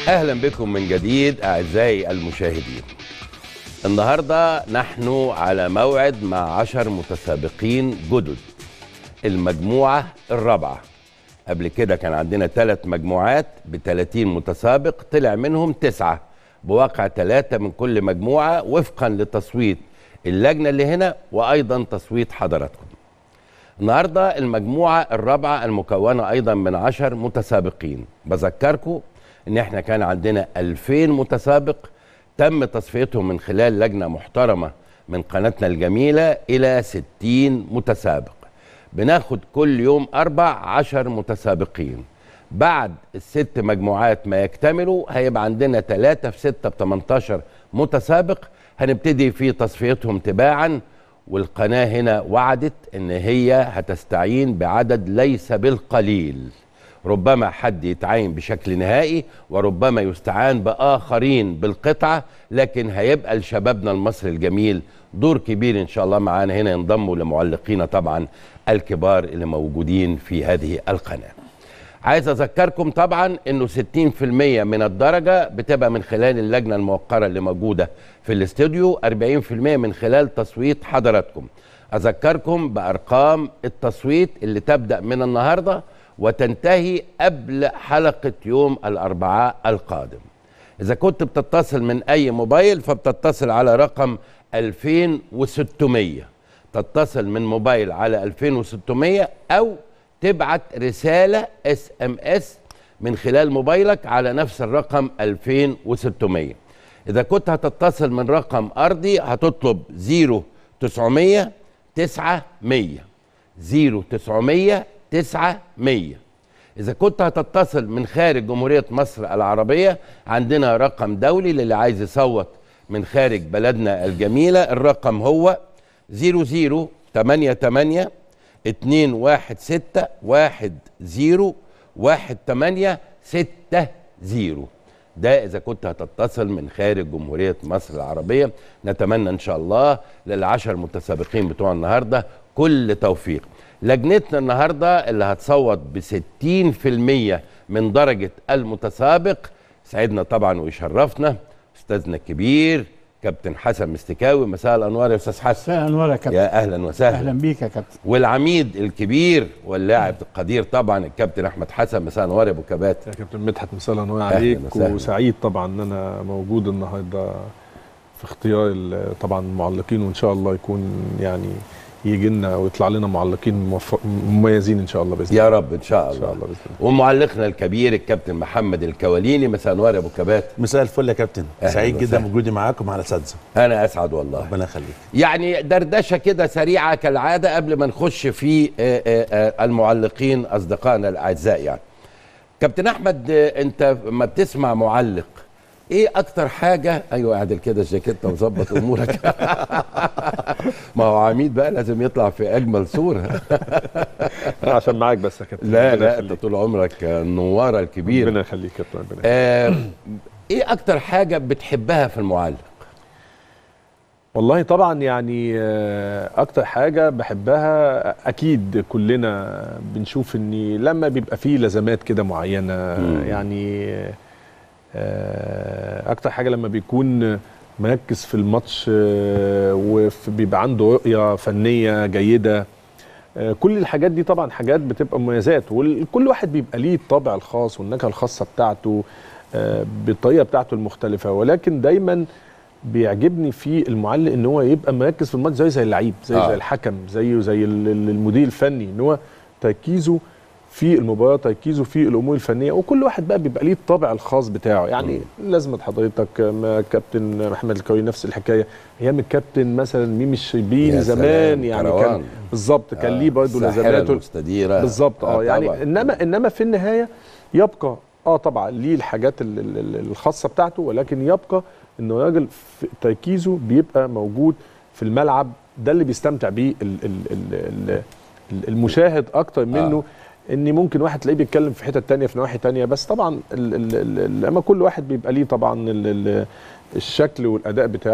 اهلا بكم من جديد اعزائي المشاهدين النهارده نحن على موعد مع عشر متسابقين جدد المجموعه الرابعه قبل كده كان عندنا ثلاث مجموعات ب 30 متسابق طلع منهم تسعه بواقع ثلاثه من كل مجموعه وفقا لتصويت اللجنه اللي هنا وايضا تصويت حضراتكم النهارده المجموعه الرابعه المكونه ايضا من عشر متسابقين بذكركم ان احنا كان عندنا 2000 متسابق تم تصفيتهم من خلال لجنه محترمه من قناتنا الجميله الى 60 متسابق بناخد كل يوم اربع عشر متسابقين بعد الست مجموعات ما يكتملوا هيبقى عندنا 3 في 6 ب 18 متسابق هنبتدي في تصفيتهم تباعا والقناه هنا وعدت ان هي هتستعين بعدد ليس بالقليل ربما حد يتعين بشكل نهائي وربما يستعان باخرين بالقطعه لكن هيبقى لشبابنا المصري الجميل دور كبير ان شاء الله معانا هنا ينضموا لمعلقينا طبعا الكبار اللي موجودين في هذه القناه. عايز اذكركم طبعا انه 60% من الدرجه بتبقى من خلال اللجنه الموقره اللي موجوده في الاستوديو 40% من خلال تصويت حضراتكم. اذكركم بارقام التصويت اللي تبدا من النهارده وتنتهي قبل حلقه يوم الاربعاء القادم. اذا كنت بتتصل من اي موبايل فبتتصل على رقم 2600 تتصل من موبايل على 2600 او تبعت رساله اس ام اس من خلال موبايلك على نفس الرقم 2600 اذا كنت هتتصل من رقم ارضي هتطلب 0900 900 0900 900 إذا كنت هتتصل من خارج جمهورية مصر العربية عندنا رقم دولي للي عايز يصوت من خارج بلدنا الجميلة الرقم هو 0088 216 10 1860 ده إذا كنت هتتصل من خارج جمهورية مصر العربية نتمنى إن شاء الله للعشر متسابقين بتوع النهاردة كل توفيق لجنتنا النهارده اللي هتصوت ب 60% من درجه المتسابق سعدنا طبعا ويشرفنا استاذنا الكبير كابتن حسن مستكاوي مساء الانوار يا استاذ حسن مساء الانوار يا كابتن يا اهلا وسهلا اهلا بيك يا كابتن والعميد الكبير واللاعب القدير طبعا الكابتن احمد حسن مساء الانوار يا ابو كبات يا كابتن مدحت مساء الانوار أهلاً عليك وسهلاً. وسعيد طبعا ان انا موجود النهارده في اختيار ال- طبعا المعلقين وان شاء الله يكون يعني يجي لنا ويطلع لنا معلقين موفق- مميزين ان شاء الله باذن يا رب ان شاء الله ان شاء الله الله باذن الله ومعلقنا الكبير الكابتن محمد الكواليني مساء الانوار يا ابو كبات مساء الفل يا كابتن أهلاً سعيد جدا وسهلاً. بوجودي معاكم على اساتذه انا اسعد والله ربنا يخليك يعني دردشه كده سريعه كالعاده قبل ما نخش في آه، آه، آه، المعلقين اصدقائنا الاعزاء يعني كابتن احمد آه، انت ما بتسمع معلق ايه اكتر حاجه ايوه اعدل كده الجاكيته وظبط امورك ما هو عميد بقى لازم يطلع في اجمل صوره عشان معاك بس يا كابتن لا ربنا لا يخليك. انت طول عمرك النواره الكبيره ربنا يخليك يا كابتن ربنا يخليك. آه ايه اكتر حاجه بتحبها في المعلق والله طبعا يعني آه، اكتر حاجه بحبها اكيد كلنا بنشوف ان لما بيبقى فيه لازمات كده معينه مم. يعني آه، اكتر حاجه لما بيكون مركز في الماتش آه، وبيبقى عنده رؤيه فنيه جيده آه، كل الحاجات دي طبعا حاجات بتبقى مميزات وكل واحد بيبقى ليه الطابع الخاص والنكهه الخاصه بتاعته آه، بالطريقه بتاعته المختلفه ولكن دايما بيعجبني في المعلق ان هو يبقى مركز في الماتش زي زي اللعيب زي آه. آه. زي الحكم زيه زي ال- ال- المدير الفني ان هو تركيزه في المباراه تركيزه في الامور الفنيه وكل واحد بقى بيبقى ليه الطابع الخاص بتاعه يعني لازمه حضرتك ما كابتن محمد الكوي نفس الحكايه ايام الكابتن مثلا ميمي الشربيني يا زمان سلام، يعني كروان. كان بالظبط كان ليه برضه الساحرة لازماته المستديره بالظبط اه يعني طبعاً. انما انما في النهايه يبقى اه طبعا ليه الحاجات ال- ال- ال- الخاصه بتاعته ولكن يبقى انه راجل في تركيزه بيبقى موجود في الملعب ده اللي بيستمتع بيه ال- ال- ال- ال- ال- المشاهد اكتر منه ان ممكن واحد تلاقيه بيتكلم في حته تانية في نواحي تانية بس طبعا ال- ال- ال- ال- اما كل واحد بيبقى ليه طبعا ال- ال- الشكل والاداء بتاعه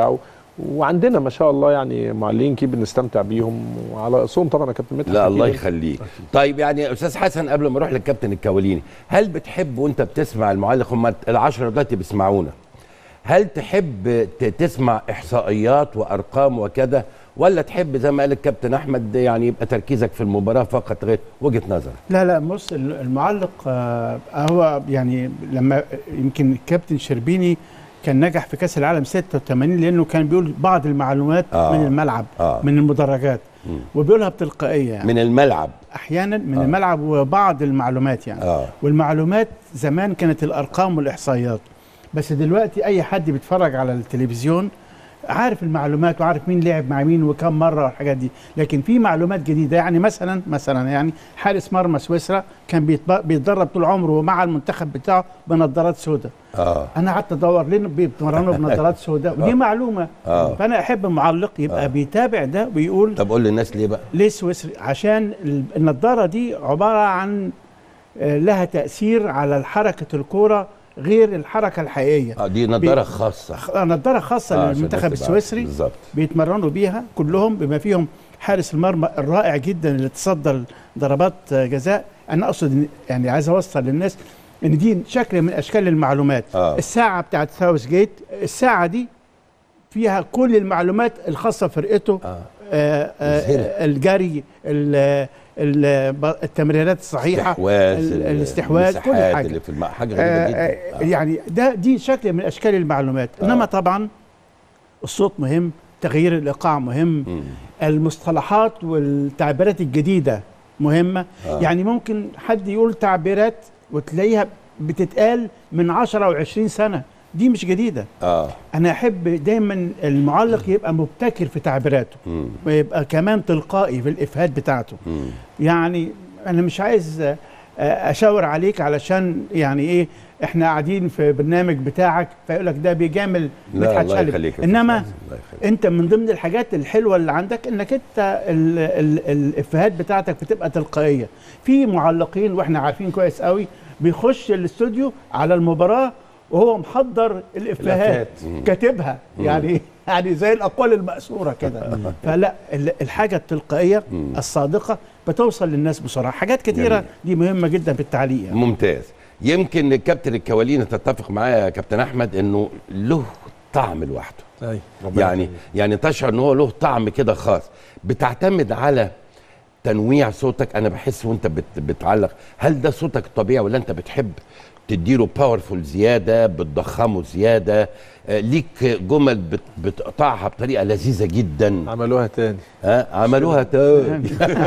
وعندنا ما شاء الله يعني معلقين كي بنستمتع بيهم وعلى راسهم طبعا يا كابتن مدحت لا الله أكيد. يخليك طيب يعني استاذ حسن قبل ما اروح للكابتن الكواليني هل بتحب وانت بتسمع المعلق هم العشرة دلوقتي بيسمعونا هل تحب ت- تسمع احصائيات وارقام وكذا ولا تحب زي ما قال الكابتن احمد يعني يبقى تركيزك في المباراه فقط غير وجهه نظر لا لا بص المعلق آه، هو يعني لما يمكن الكابتن شربيني كان نجح في كاس العالم 86 لانه كان بيقول بعض المعلومات آه. آه من الملعب آه. آه من المدرجات مم. وبيقولها بتلقائيه يعني من الملعب احيانا من آه. آه. الملعب وبعض المعلومات يعني اه والمعلومات زمان كانت الارقام والاحصائيات بس دلوقتي اي حد بيتفرج على التلفزيون عارف المعلومات وعارف مين لعب مع مين وكم مره والحاجات دي لكن في معلومات جديده يعني مثلا مثلا يعني حارس مرمى سويسرا كان بيتب- بيتدرب طول عمره مع المنتخب بتاعه بنظارات سوداء اه انا قعدت ادور ليه بيتمرنوا بنظارات سوداء ودي معلومه آه. فانا احب المعلق يبقى آه. بيتابع ده ويقول طب قول للناس ليه بقى ليه سويسري عشان ال- النضاره دي عباره عن آه، لها تاثير على حركه الكوره غير الحركه الحقيقيه اه دي نظاره خاصه خ- نضاره خاصه آه، عشان للمنتخب الناس تبقى السويسري بالظبط بيتمرنوا بيها كلهم بما فيهم حارس المرمى الرائع جدا اللي تصدى ضربات آه، جزاء انا اقصد إن- يعني عايز اوصل للناس ان دي شكل من اشكال المعلومات آه. الساعه بتاعت ساوث جيت الساعه دي فيها كل المعلومات الخاصه بفرقته اه آه، مذهلة. آه، الجري ال- ال- ب- التمريرات الصحيحه استحواذ ال- ال- الاستحواذ كل المساحات حاجه اللي في الم... حاجه آه، غريبه آه، جدا آه. يعني ده دي شكل من اشكال المعلومات آه. انما طبعا الصوت مهم تغيير الايقاع مهم مم. المصطلحات والتعبيرات الجديده مهمه آه. يعني ممكن حد يقول تعبيرات وتلاقيها بتتقال من 10 و20 سنه دي مش جديده اه انا احب دايما المعلق يبقى مبتكر في تعبيراته مم. ويبقى كمان تلقائي في الافهات بتاعته مم. يعني انا مش عايز آه، اشاور عليك علشان يعني ايه احنا قاعدين في برنامج بتاعك فيقول لك ده بيجامل لا مدحت الله شلبي. يخليك يا انما أستاذ. الله يخليك. انت من ضمن الحاجات الحلوه اللي عندك انك انت ال ال الافيهات بتاعتك بتبقى تلقائيه في معلقين واحنا عارفين كويس قوي بيخش الاستوديو على المباراه وهو محضر الافيهات الإفيهات. كاتبها يعني يعني زي الاقوال المأثوره كده فلا ال- الحاجه التلقائيه مم. الصادقه بتوصل للناس بسرعه حاجات كتيره جميل. دي مهمه جدا في التعليق يعني. ممتاز يمكن الكابتن الكواليني تتفق معايا يا كابتن احمد انه له طعم لوحده أيوة. يعني يعني تشعر ان هو له طعم كده خاص بتعتمد على تنويع صوتك انا بحس وانت بت بتعلق هل ده صوتك الطبيعي ولا انت بتحب تديله باورفول زياده بتضخمه زياده آه، ليك جمل بت بتقطعها بطريقه لذيذه جدا عملوها تاني ها عملوها تاني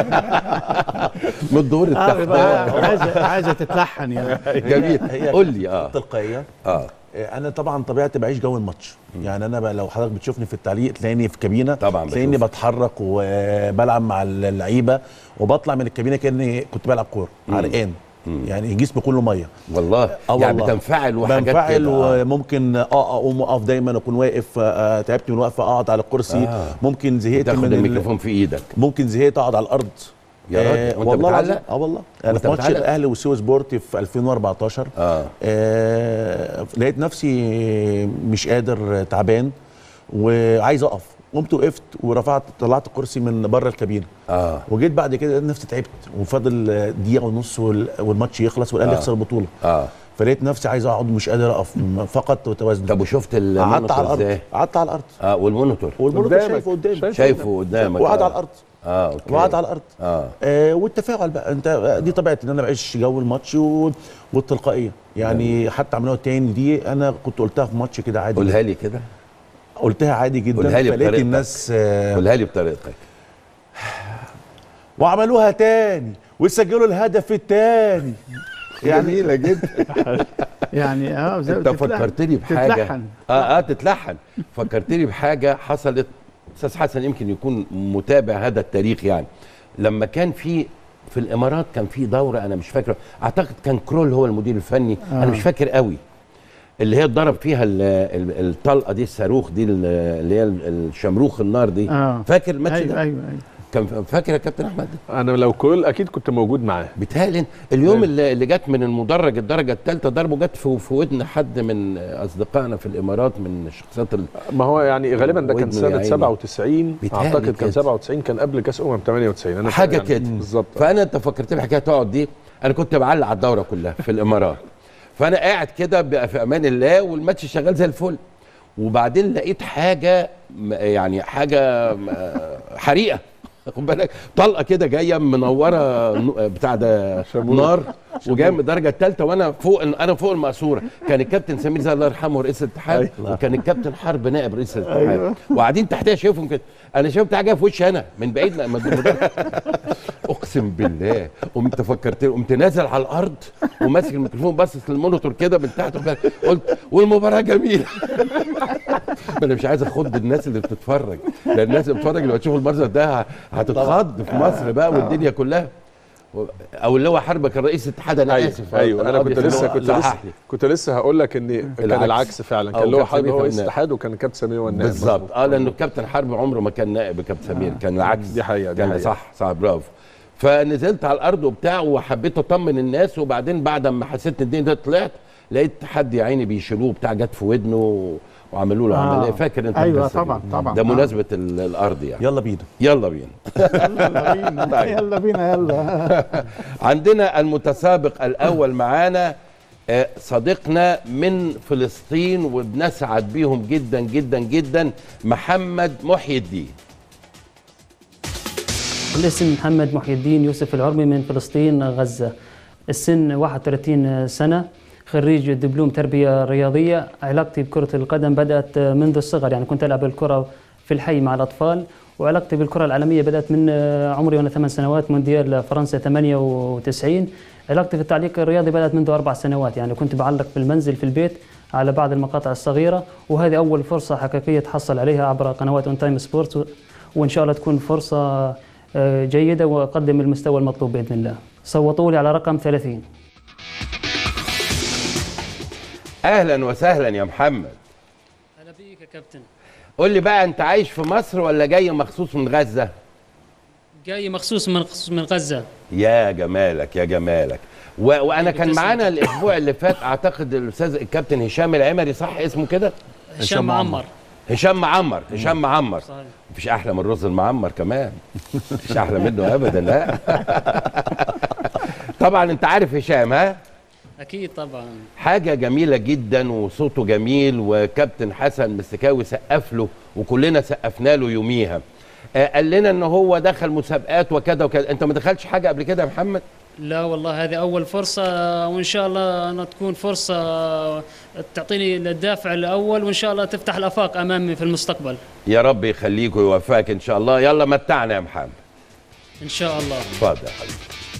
من الدور اه التحت يبقى عايزه عايزه تتلحن يعني جميل هي قول لي اه تلقائيه اه آه، انا طبعا طبيعتي بعيش جو الماتش يعني انا بقى لو حضرتك بتشوفني في التعليق تلاقيني في كابينه طبعاً تلاقيني بشوفك. بتحرك وبلعب مع اللعيبه وبطلع من الكابينه كاني كنت بلعب كوره عرقان يعني جسمي كله ميه والله اه يعني والله. بتنفعل وحاجات بنفعل كده آه. وممكن اه اقوم اقف دايما اكون واقف آه، تعبت من الوقفه اقعد على الكرسي آه. ممكن زهقت تاخد من ال- الميكروفون في ايدك ممكن زهقت اقعد على الارض يا راجل، آه وأنت والله بتعلق؟ العظيم اه والله انا وأنت في ماتش بتعلق؟ الاهلي وسيو سبورت في 2014 اه آه لقيت نفسي مش قادر آه، تعبان وعايز اقف قمت وقفت ورفعت طلعت الكرسي من بره الكابينه اه وجيت بعد كده لقيت نفسي تعبت وفاضل آه، دقيقه ونص وال- والماتش يخلص والاهلي آه. يخسر البطوله اه فلقيت نفسي عايز اقعد مش قادر اقف فقدت توازن طب وشفت قعدت المونيتور على الارض ازاي؟ قعدت على الارض اه والمونيتور والمونيتور قدامك. شايفه قدامي شايفه شايفه قدامك وقعد آه. على الارض اه اوكي وقعد على الارض اه آه والتفاعل بقى انت دي طبيعتي ان انا بعيش جو الماتش و... والتلقائيه يعني حتى عملوها تاني دي انا كنت قلتها في ماتش كده عادي قولها لي كده قلتها عادي جدا قولها لي فلقيت بطريقتك. الناس آه قولها لي بطريقتك وعملوها تاني وسجلوا الهدف التاني يعني جميله جدا يعني اه زي انت بتتلحن- فكرتني بحاجه تتلحن. اه اه تتلحن فكرتني بحاجه حصلت استاذ حسن يمكن يكون متابع هذا التاريخ يعني لما كان في في الامارات كان في دوره انا مش فاكر اعتقد كان كرول هو المدير الفني آه. انا مش فاكر قوي اللي هي اتضرب فيها ال- ال- الطلقه دي الصاروخ دي ال- اللي هي ال- الشمروخ النار دي آه. فاكر الماتش ايوه ده ايوه ايوه كان فاكر يا كابتن احمد انا لو كل اكيد كنت موجود معاه بيتهيألي اليوم اللي, اللي جت من المدرج الدرجه الثالثه ضربه جت في, في ودن حد من اصدقائنا في الامارات من الشخصيات ال... ما هو يعني غالبا ده كان ودنه يا سنه عيني. 97 بيتهيألي اعتقد كده. كان 97 كان قبل كاس امم 98 انا حاجه يعني كده بالظبط فانا انت فكرتني بحكايه تقعد دي انا كنت بعلق على الدوره كلها في الامارات فانا قاعد كده بقى في امان الله والماتش شغال زي الفل وبعدين لقيت حاجه م- يعني حاجه م- حريقه خد بالك طلقه كده جايه منوره ن- بتاع ده شابوه. نار وجايه من الدرجه الثالثه وانا فوق انا فوق المقصوره كان الكابتن سمير زي الله يرحمه رئيس الاتحاد وكان الكابتن حرب نائب رئيس الاتحاد وقاعدين تحتها شايفهم كده انا شايف حاجه في وشي انا من بعيد لما اقسم بالله قمت فكرت قمت نازل على الارض وماسك الميكروفون باصص للمونيتور كده من تحت وكده. قلت والمباراه جميله ما انا مش عايز اخض الناس اللي بتتفرج لان الناس اللي بتتفرج لما تشوف المنظر ده هتتخض في مصر بقى والدنيا كلها و- او اللي هو حرب كان رئيس الاتحاد انا ايوه اسف ايوه انا القاضي كنت في لسه اللي هو كنت لسه صحح لي. كنت لسه هقول لك ان كان العكس. العكس فعلا أو كان اللي هو كابتن حرب سمير هو كان رئيس نائب. الاتحاد وكان الكابتن سمير هو النائب بالظبط مظبوط. اه لانه الكابتن حرب عمره ما كان نائب كابتن سمير كان العكس دي حقيقة، دي كان حقيقة. صح صح برافو فنزلت على الارض وبتاع وحبيت اطمن الناس وبعدين بعد ما حسيت ان الدنيا ده طلعت لقيت حد يا عيني بيشيلوه بتاع جت في ودنه وعملوا له آه. عمليه فاكر انت أيوة القصة دي؟ طبعا، طبعا. ده آه. مناسبه ال- الارض يعني يلا بينا يلا بينا يلا بينا يلا بينا يلا عندنا المتسابق الاول معانا آه، صديقنا من فلسطين وبنسعد بيهم جدا جدا جدا محمد محي الدين الاسم محمد محي الدين يوسف العرمي من فلسطين غزة السن 31 سنة خريج دبلوم تربية رياضية علاقتي بكرة القدم بدأت منذ الصغر يعني كنت ألعب الكرة في الحي مع الأطفال وعلاقتي بالكرة العالمية بدأت من عمري وأنا ثمان سنوات مونديال فرنسا 98 علاقتي في التعليق الرياضي بدأت منذ أربع سنوات يعني كنت بعلق في المنزل في البيت على بعض المقاطع الصغيرة وهذه أول فرصة حقيقية تحصل عليها عبر قنوات أون تايم سبورتس وإن شاء الله تكون فرصة آه، جيدة وأقدم المستوى المطلوب بإذن الله صوتوا لي على رقم 30 اهلا وسهلا يا محمد هلا بيك يا كابتن قول لي بقى انت عايش في مصر ولا جاي مخصوص من غزه جاي مخصوص من من غزة يا جمالك يا جمالك و... وانا كان معانا الاسبوع اللي فات اعتقد الاستاذ الكابتن هشام العمري صح اسمه كده هشام معمر هشام معمر هشام معمر صحيح. مفيش احلى من الرز المعمر كمان مفيش احلى منه ابدا لا طبعا انت عارف هشام ها أكيد طبعا حاجة جميلة جدا وصوته جميل وكابتن حسن مستكاوي سقف له وكلنا سقفنا له يوميها آه، قال لنا ان هو دخل مسابقات وكذا وكذا انت ما دخلتش حاجة قبل كده يا محمد لا والله هذه أول فرصة وإن شاء الله أنا تكون فرصة تعطيني الدافع الأول وإن شاء الله تفتح الآفاق أمامي في المستقبل يا رب يخليك ويوفقك ان شاء الله يلا متعنا يا محمد إن شاء الله اتفضل يا حبيبي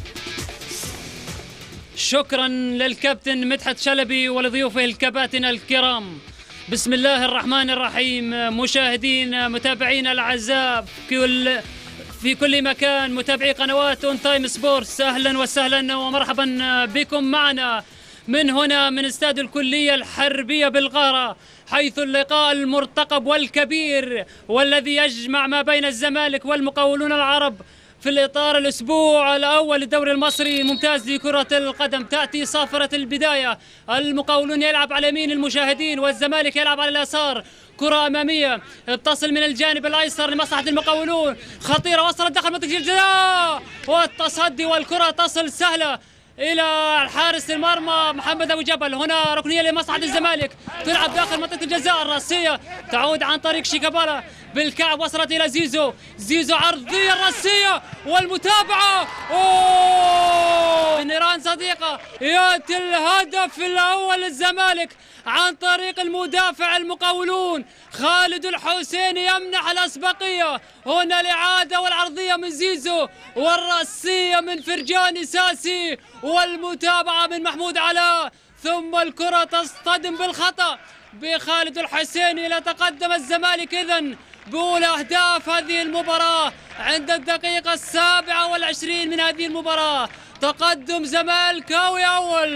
شكرا للكابتن مدحت شلبي ولضيوفه الكباتن الكرام بسم الله الرحمن الرحيم مشاهدين متابعين الاعزاء في كل في كل مكان متابعي قنوات اون تايم سبورتس اهلا وسهلا ومرحبا بكم معنا من هنا من استاد الكليه الحربيه بالغاره حيث اللقاء المرتقب والكبير والذي يجمع ما بين الزمالك والمقاولون العرب في الإطار الأسبوع الأول للدوري المصري الممتاز لكرة القدم تأتي صافرة البداية المقاولون يلعب على يمين المشاهدين والزمالك يلعب على اليسار كرة أمامية تصل من الجانب الأيسر لمصلحة المقاولون خطيرة وصلت داخل منطقة الجزاء والتصدي والكرة تصل سهلة الى الحارس المرمى محمد ابو جبل هنا ركنيه لمصلحه الزمالك تلعب داخل منطقه الجزاء الراسيه تعود عن طريق شيكابالا بالكعب وصلت الى زيزو زيزو عرضيه الراسيه والمتابعه اوه نيران صديقه ياتي الهدف الاول للزمالك عن طريق المدافع المقاولون خالد الحسين يمنح الأسبقية هنا الإعادة والعرضية من زيزو والرأسية من فرجاني ساسي والمتابعة من محمود علاء ثم الكرة تصطدم بالخطأ بخالد الحسين يتقدم الزمالك إذن بأولى أهداف هذه المباراة عند الدقيقة السابعة والعشرين من هذه المباراة تقدم زمالكاوي أول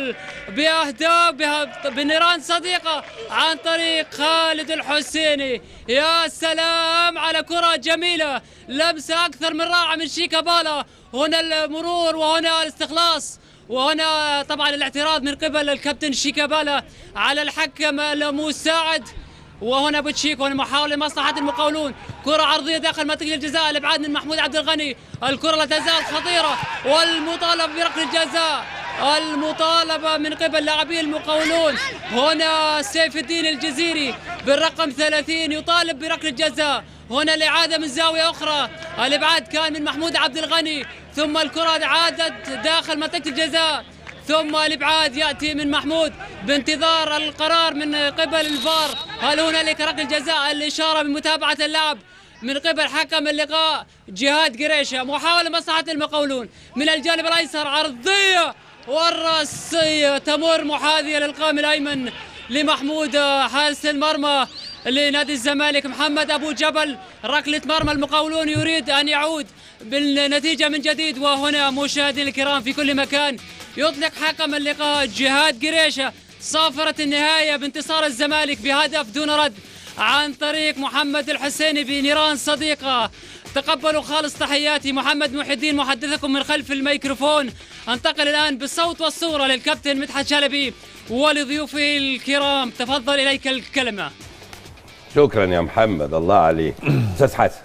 باهداف بها- بنيران صديقه عن طريق خالد الحسيني يا سلام على كره جميله لمسه اكثر من رائعه من شيكابالا هنا المرور وهنا الاستخلاص وهنا طبعا الاعتراض من قبل الكابتن شيكابالا على الحكم المساعد وهنا بوتشيك وهنا محاولة لمصلحة المقاولون كرة عرضية داخل منطقة الجزاء الإبعاد من محمود عبد الغني الكرة لا تزال خطيرة والمطالبة بركلة الجزاء المطالبة من قبل لاعبي المقاولون هنا سيف الدين الجزيري بالرقم 30 يطالب بركلة الجزاء هنا الإعادة من زاوية أخرى الإبعاد كان من محمود عبد الغني ثم الكرة عادت داخل منطقة الجزاء ثم الابعاد ياتي من محمود بانتظار القرار من قبل الفار هل هنالك ركله جزاء الاشاره بمتابعه اللعب من قبل حكم اللقاء جهاد قريشه محاوله مصلحه المقاولون من الجانب الايسر عرضيه والراسيه تمر محاذيه للقائم الايمن لمحمود حارس المرمى لنادي الزمالك محمد ابو جبل ركله مرمى المقاولون يريد ان يعود بالنتيجه من جديد وهنا مشاهدينا الكرام في كل مكان يطلق حكم اللقاء جهاد قريشه صافره النهايه بانتصار الزمالك بهدف دون رد عن طريق محمد الحسيني بنيران صديقه تقبلوا خالص تحياتي محمد محي الدين محدثكم من خلف الميكروفون انتقل الان بالصوت والصوره للكابتن مدحت شلبي ولضيوفه الكرام تفضل اليك الكلمه شكرا يا محمد الله عليك استاذ حسن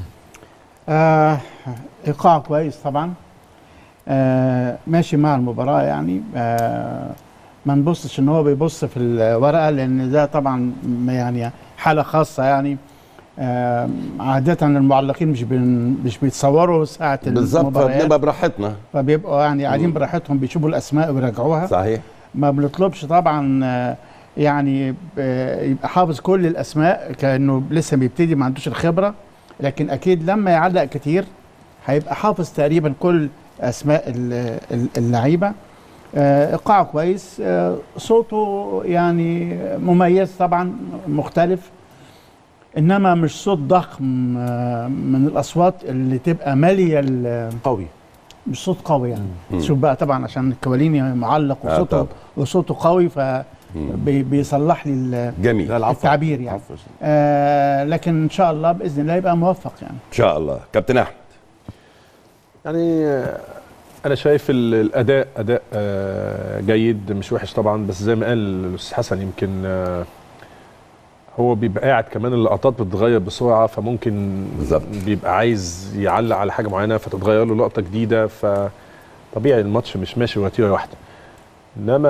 آه ايقاع كويس طبعا آه ماشي مع المباراه يعني آه ما نبصش ان هو بيبص في الورقه لان ده طبعا م- يعني حاله خاصه يعني آه عاده المعلقين مش بن مش بيتصوروا ساعه بالظبط المباريات فبنبقى براحتنا فبيبقوا يعني قاعدين براحتهم بيشوفوا الاسماء ويراجعوها صحيح ما بنطلبش طبعا آه، يعني آه، يبقى حافظ كل الاسماء كانه لسه بيبتدي ما عندوش الخبره لكن اكيد لما يعلق كتير هيبقى حافظ تقريبا كل اسماء ال- ال- اللعيبه آه، ايقاع كويس آه، صوته يعني مميز طبعا مختلف انما مش صوت ضخم آه، من الاصوات اللي تبقى ماليه ال- قوي مش صوت قوي يعني مم. شوف بقى طبعا عشان الكواليني معلق آه وصوته طبعا. وصوته قوي ف مم. بي- بيصلح لي ال- جميل لا العفو التعبير يعني العفو. آه لكن ان شاء الله باذن الله يبقى موفق يعني ان شاء الله كابتن احمد يعني آه، انا شايف ال- الاداء اداء آه، جيد مش وحش طبعا بس زي ما قال الاستاذ حسن يمكن آه، هو بيبقى قاعد كمان اللقطات بتتغير بسرعه فممكن بالظبط. بيبقى عايز يعلق على حاجه معينه فتتغير له لقطه جديده فطبيعي الماتش مش ماشي وتيره واحده انما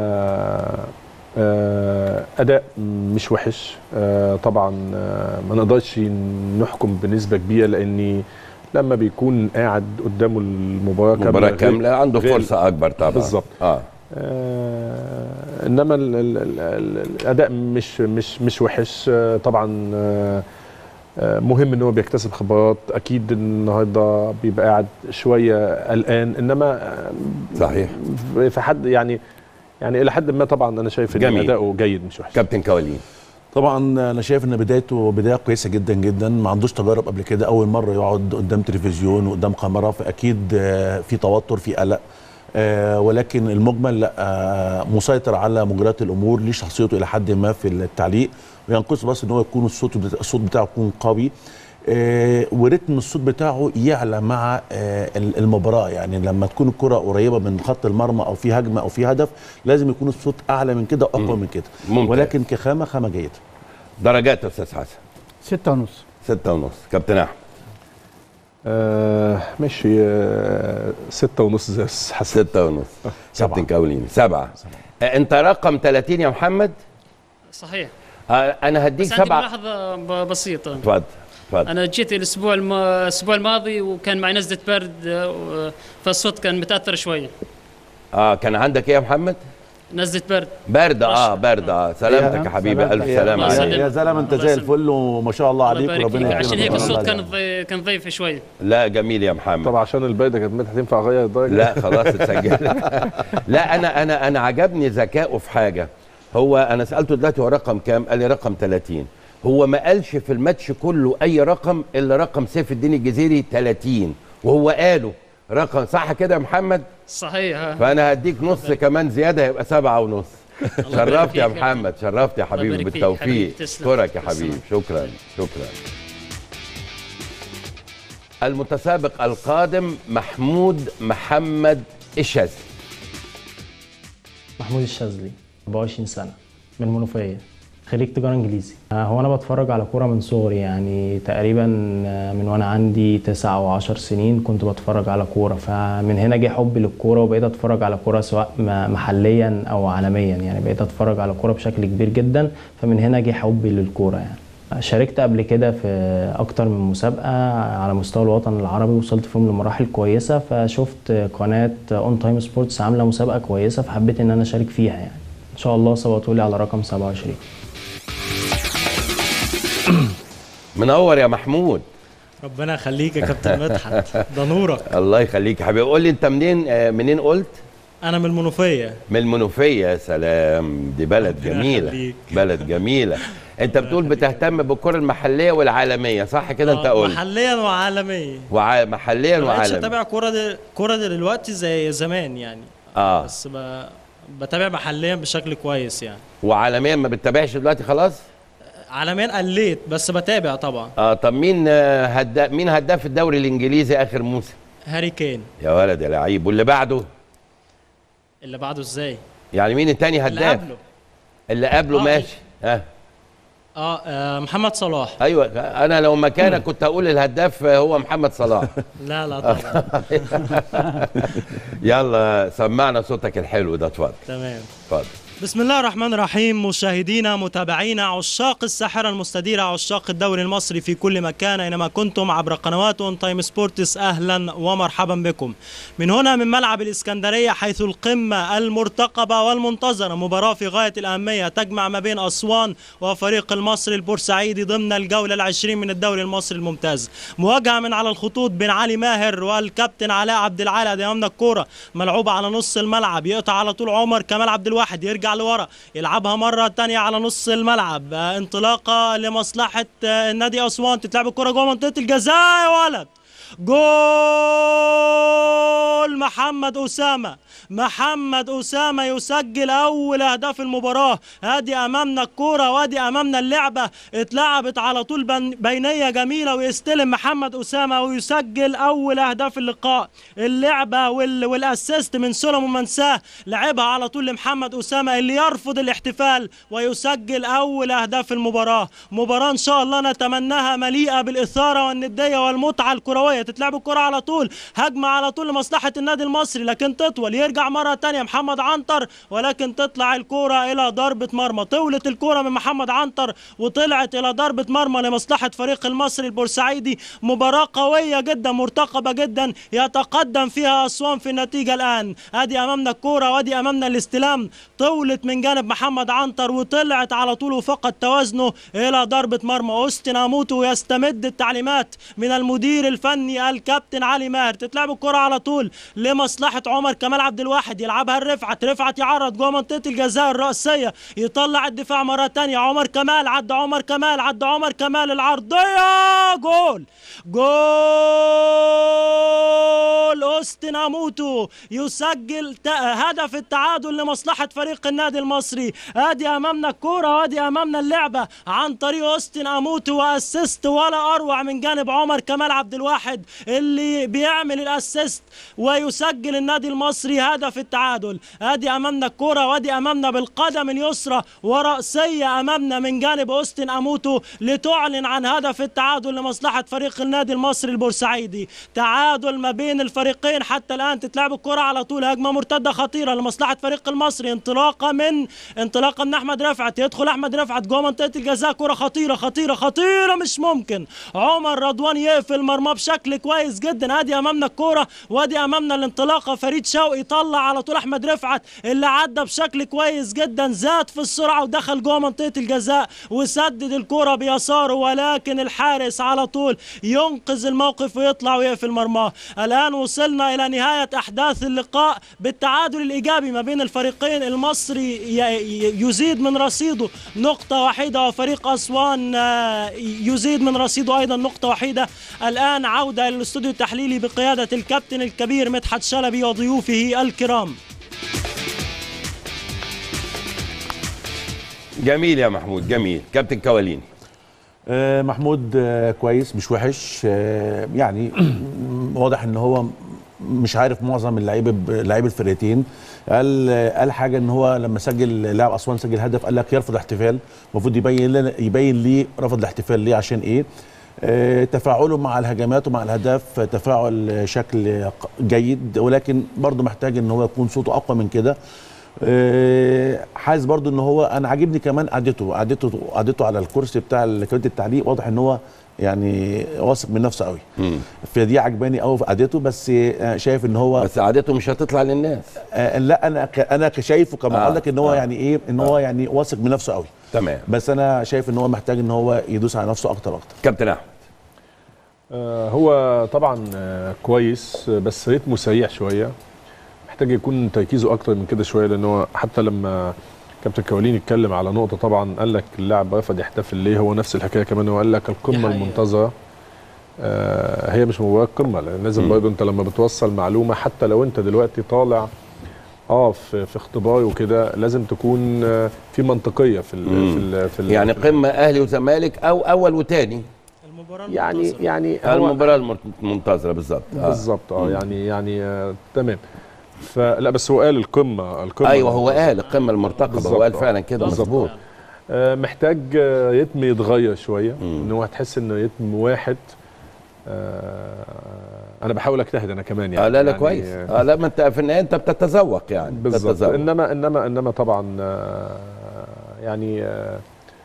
آه، اداء مش وحش آه، طبعا آه، ما نقدرش نحكم بنسبه كبيره لاني لما بيكون قاعد قدامه المباراه كامله مباراة غير- كاملة عنده غير- فرصة أكبر طبعا بالظبط. اه آه انما ال ال ال ال الاداء مش مش مش وحش آه طبعا آه آه، مهم ان هو بيكتسب خبرات اكيد النهارده بيبقى قاعد شويه قلقان انما آه، صحيح في حد يعني يعني الى حد ما طبعا انا شايف ان جميل. اداؤه جيد مش وحش كابتن كوالين طبعا انا شايف ان بدايته بدايه كويسه جدا جدا ما عندوش تجارب قبل كده اول مره يقعد قدام تلفزيون وقدام كاميرا فاكيد آه، في توتر في قلق آه، ولكن المجمل لا آه، مسيطر على مجريات الامور ليه شخصيته الى حد ما في التعليق وينقصه بس ان هو يكون الصوت بتا- الصوت بتاعه يكون قوي آه، ورتم الصوت بتاعه يعلى مع آه، ال- المباراه يعني لما تكون الكره قريبه من خط المرمى او في هجمه او في هدف لازم يكون الصوت اعلى من كده اقوى من كده ممتاز. ولكن كخامه خامه جيده درجات يا أستاذ حسن ستة ونص ستة ونص كابتن أحمد آه ماشي آه ستة ونص زي أستاذ حسن ستة ونص سبعة. كابتن كوالين سبعة آه، أنت رقم 30 يا محمد صحيح آه، أنا هديك بس عندي سبعة ملاحظه ب- بسيطه اتفضل اتفضل انا جيت الاسبوع الم... الاسبوع الماضي وكان معي نزله برد آه، فالصوت كان متاثر شويه اه كان عندك ايه يا محمد؟ نزله برد برد اه رش. برد اه سلامتك يا حبيبي سلامتك. الف سلامه الله عليك يسلمك. يا زلمه انت الله زي يسلمك. الفل وما شاء الله الله عليك يبارك وربنا فيك يكرمك عشان هيك والله الصوت كان يجعلك. ضي... كان ضيف شويه لا جميل يا محمد طب عشان البايدة كانت مدحت ينفع اغير الدرجه لا خلاص اتسجلت لا انا انا انا عجبني ذكائه في حاجه هو انا سالته دلوقتي هو رقم كام قال لي رقم 30 هو ما قالش في الماتش كله اي رقم الا رقم سيف الدين الجزيري 30 وهو قاله رقم صح كده يا محمد صحيح ها. فانا هديك نص كمان زياده هيبقى سبعة ونص الله يبارك شرفت يا فيك يا محمد شرفت يا حبيبي يبارك فيك. بالتوفيق حبيبي، تسلم. اشكرك يا تسلم. حبيبي شكرا شكرا المتسابق القادم محمود محمد الشاذلي محمود الشاذلي 24 سنة من المنوفية خريج تجارة انجليزي آه، هو انا بتفرج على كورة من صغري يعني تقريبا آه، من وانا عندي تسع او عشر سنين كنت بتفرج على كورة فمن هنا جه حبي للكورة وبقيت اتفرج على كورة سواء م- محليا او عالميا يعني بقيت اتفرج على كورة بشكل كبير جدا فمن هنا جه حبي للكورة يعني شاركت قبل كده في اكتر من مسابقه على مستوى الوطن العربي وصلت فيهم لمراحل كويسه فشفت قناه اون تايم سبورتس عامله مسابقه كويسه فحبيت ان انا اشارك فيها يعني ان شاء الله صوتوا لي على رقم 27 منور يا محمود ربنا يخليك يا كابتن مدحت ده نورك الله يخليك يا حبيبي قول لي انت منين آه، منين قلت انا من المنوفيه من المنوفيه يا سلام دي بلد ربنا جميله يخليك. بلد جميله انت بتقول بتهتم بالكره المحليه والعالميه صح كده انت آه، قلت محليا وعالميا وع... محليا ما بقتش وعالميا اتابع كوره دل... كوره دلوقتي زي زمان يعني اه بس ب... بتابع محليا بشكل كويس يعني وعالميا ما بتتابعش دلوقتي خلاص عالميا قليت بس بتابع طبعا اه طب مين آه، هدا مين هداف الدوري الانجليزي اخر موسم هاري كين يا ولد يا لعيب واللي بعده اللي بعده ازاي يعني مين التاني اللي هداف قبله اللي قبله آه، ماشي ها آه, اه محمد صلاح ايوه انا لو مكانك كنت هقول الهداف هو محمد صلاح لا لا طبعا يلا سمعنا صوتك الحلو ده اتفضل تمام اتفضل بسم الله الرحمن الرحيم مشاهدينا متابعينا عشاق الساحرة المستديرة عشاق الدوري المصري في كل مكان أينما كنتم عبر قنوات اون تايم سبورتس أهلا ومرحبا بكم من هنا من ملعب الإسكندرية حيث القمة المرتقبة والمنتظرة مباراة في غاية الأهمية تجمع ما بين أسوان وفريق المصري البورسعيدي ضمن الجولة العشرين من الدوري المصري الممتاز مواجهة من على الخطوط بين علي ماهر والكابتن علاء عبد العال أدي أمامنا الكورة ملعوبة على نص الملعب يقطع على طول عمر كمال عبد الواحد يرجع لورا يلعبها مرة تانية على نص الملعب آه، انطلاقة لمصلحة آه، النادي أسوان تتلعب الكرة جوه منطقة الجزاء يا ولد جول محمد أسامة محمد أسامة يسجل أول أهداف المباراة أدي أمامنا الكورة وأدي أمامنا اللعبة اتلعبت على طول بن- بينية جميلة ويستلم محمد أسامة ويسجل أول أهداف اللقاء اللعبة وال... والأسيست من سولومون منساه لعبها على طول لمحمد أسامة اللي يرفض الاحتفال ويسجل أول أهداف المباراة مباراة إن شاء الله نتمناها مليئة بالإثارة والندية والمتعة الكروية تتلعب الكرة على طول هجمة على طول لمصلحة النادي المصري لكن تطول يرجع مرة تانية محمد عنتر ولكن تطلع الكرة إلى ضربة مرمى طولت الكرة من محمد عنتر وطلعت إلى ضربة مرمى لمصلحة فريق المصري البورسعيدي مباراة قوية جدا مرتقبة جدا يتقدم فيها أسوان في النتيجة الآن أدي أمامنا الكرة وأدي أمامنا الاستلام طولت من جانب محمد عنتر وطلعت على طول وفقد توازنه إلى ضربة مرمى أوستن أموتو يستمد التعليمات من المدير الفني الكابتن علي ماهر تتلعب الكرة على طول لمصلحة عمر كمال عبد الواحد يلعبها الرفعت رفعت يعرض جوه منطقة الجزاء الرأسية يطلع الدفاع مرة تانية عمر كمال عدى عمر كمال عدى عمر كمال العرضية جول جول اوستن اموتو يسجل ت- هدف التعادل لمصلحة فريق النادي المصري ادي امامنا الكورة وادي امامنا اللعبة عن طريق اوستن اموتو واسيست ولا اروع من جانب عمر كمال عبد الواحد اللي بيعمل الاسيست ويسجل النادي المصري هدف التعادل ادي امامنا الكرة وادي امامنا بالقدم اليسرى ورأسية امامنا من جانب اوستن اموتو لتعلن عن هدف التعادل لمصلحة فريق النادي المصري البورسعيدي تعادل ما بين الفريقين حتى الان تتلعب الكرة على طول هجمة مرتدة خطيرة لمصلحة فريق المصري انطلاقة من انطلاقة من احمد رفعت يدخل احمد رفعت جوه منطقة الجزاء كرة خطيرة خطيرة خطيرة مش ممكن عمر رضوان يقفل مرماه بشكل كويس جدا ادي امامنا الكرة وادي امامنا الانطلاقة فريد شوقي طلع على طول احمد رفعت اللي عدى بشكل كويس جدا زاد في السرعة ودخل جوه منطقة الجزاء وسدد الكرة بيساره ولكن الحارس على طول ينقذ الموقف ويطلع ويقفل مرماه الان وصلنا الى نهاية احداث اللقاء بالتعادل الايجابي ما بين الفريقين المصري ي- ي- يزيد من رصيده نقطة واحدة وفريق اسوان آه، يزيد من رصيده ايضا نقطة واحدة الان عودة العودة إلى الاستوديو التحليلي بقيادة الكابتن الكبير مدحت شلبي وضيوفه الكرام جميل يا محمود جميل كابتن كواليني آه، محمود آه، كويس مش وحش آه، يعني واضح ان هو مش عارف معظم اللعيبه ب- لعيبه الفرقتين قال قال حاجه ان هو لما سجل لاعب اسوان سجل هدف قال لك يرفض الاحتفال المفروض يبين لنا يبين ليه رفض الاحتفال ليه عشان ايه آه، تفاعله مع الهجمات ومع الاهداف تفاعل شكل ق- جيد ولكن برضه محتاج ان هو يكون صوته اقوى من كده آه، حاسس برضو ان هو انا عاجبني كمان قعدته قعدته قعدته على الكرسي بتاع كابتن التعليق واضح ان هو يعني واثق من نفسه قوي فدي عجباني قوي في قعدته بس آه، شايف ان هو بس عادته مش هتطلع للناس آه لا انا ك- انا شايفه كما آه، اقول لك ان هو آه. يعني ايه ان هو يعني واثق من نفسه قوي تمام بس انا شايف ان هو محتاج ان هو يدوس على نفسه اكتر اكتر كابتن احمد آه، هو طبعا آه، كويس آه، بس رتمه سريع شويه محتاج يكون تركيزه اكتر من كده شويه لان هو حتى لما كابتن كوالين اتكلم على نقطه طبعا قال لك اللاعب رفض يحتفل ليه هو نفس الحكايه كمان هو قال لك القمه حقيقة. المنتظره آه، هي مش مباراه قمه لان لازم برضه انت لما بتوصل معلومه حتى لو انت دلوقتي طالع اه في, في اختبار وكده لازم تكون آه، في منطقيه في ال مم. في, ال في ال يعني في ال- قمه اهلي وزمالك او اول وتاني المباراة يعني المنتصرة. يعني هو- المباراه المنتظره بالظبط آه. بالظبط اه يعني يعني آه تمام فلا بس هو قال القمه القمه ايوه هو قال القمه المرتقبه هو بالظبط، قال آه. فعلا كده بالظبط. مظبوط آه محتاج آه، رتم يتغير شويه ان هو هتحس ان رتم واحد آه انا بحاول اجتهد انا كمان يعني اه لا لا يعني كويس آه اه لا ما انت في النهايه انت بتتذوق يعني بالظبط بتتذوق. انما انما انما طبعا آه يعني آه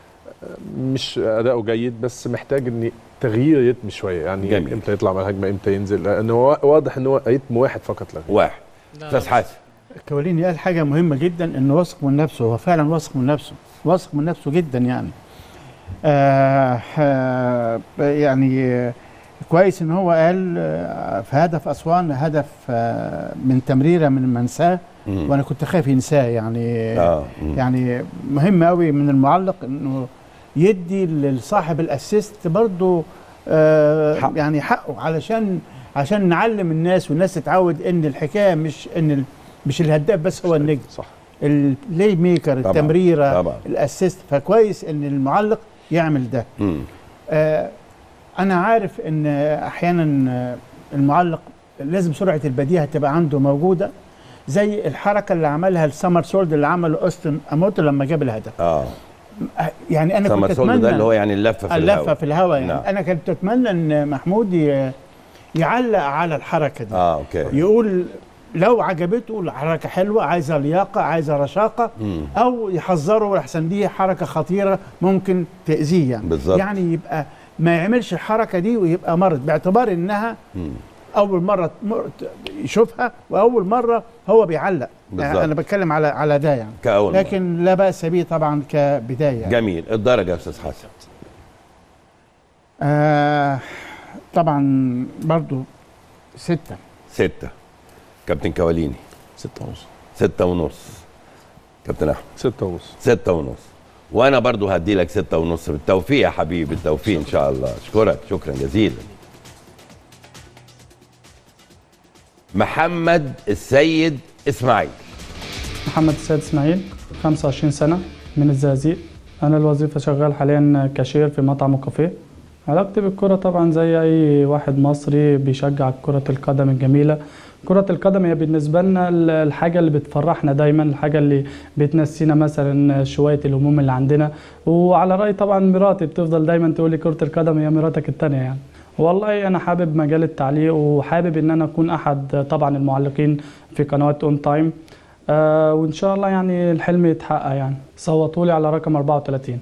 مش اداؤه جيد بس محتاج ان تغيير رتم شويه يعني جميل. امتى يطلع مع الهجمه امتى ينزل لان هو واضح ان هو رتم واحد فقط لا غير واحد لا، استاذ حسن كوليني قال حاجه مهمه جدا انه واثق من نفسه هو فعلا واثق من نفسه واثق من نفسه جدا يعني آه آه يعني آه، كويس ان هو قال آه، في هدف اسوان هدف آه من تمريره من منساه مم. وانا كنت خايف ينساه يعني اه مم. يعني مهم قوي من المعلق انه يدي لصاحب الاسيست برضه آه حق. يعني حقه علشان عشان نعلم الناس والناس تتعود ان الحكايه مش ان ال- مش الهداف بس هو النجم صح البلاي ميكر طبعاً، التمريره طبعاً. الاسيست فكويس ان المعلق يعمل ده مم. آه انا عارف ان احيانا آه، المعلق لازم سرعه البديهه تبقى عنده موجوده زي الحركه اللي عملها السمر سولد اللي عمله اوستن اموتو لما جاب الهدف اه آه، يعني انا كنت سمر سولد اتمنى ده اللي هو يعني اللفه في اللفه الهواء. في الهواء يعني نعم. انا كنت اتمنى ان محمود ي- يعلق على الحركه دي اه اوكي يقول لو عجبته الحركه حلوه عايزه لياقه عايزه رشاقه مم. او يحذره احسن دي حركه خطيره ممكن تاذيه يعني بالظبط. يعني يبقى ما يعملش الحركه دي ويبقى مرض باعتبار انها مم. اول مره مر- يشوفها واول مره هو بيعلق بالظبط. يعني انا بتكلم على على ده يعني كأول مرة. لكن لا باس به طبعا كبدايه يعني. جميل الدرجه يا استاذ حسن آه طبعا برضو ستة ستة كابتن كواليني ستة ونص ستة ونص كابتن احمد ستة ونص ستة ونص وانا برضو هدي لك ستة ونص بالتوفيق يا حبيبي بالتوفيق ان شاء الله اشكرك شكرا جزيلا محمد السيد اسماعيل محمد السيد اسماعيل 25 سنة من الزقازيق أنا الوظيفة شغال حاليا كاشير في مطعم وكافيه علاقتي بالكرة طبعا زي أي واحد مصري بيشجع كرة القدم الجميلة كرة القدم هي بالنسبة لنا ال- الحاجة اللي بتفرحنا دايما الحاجة اللي بتنسينا مثلا شوية الهموم اللي عندنا وعلى رأي طبعا مراتي بتفضل دايما تقول لي كرة القدم هي مراتك التانية يعني والله أنا حابب مجال التعليق وحابب إن أنا أكون أحد طبعا المعلقين في قنوات أون تايم آه وإن شاء الله يعني الحلم يتحقق يعني صوتوا لي على رقم 34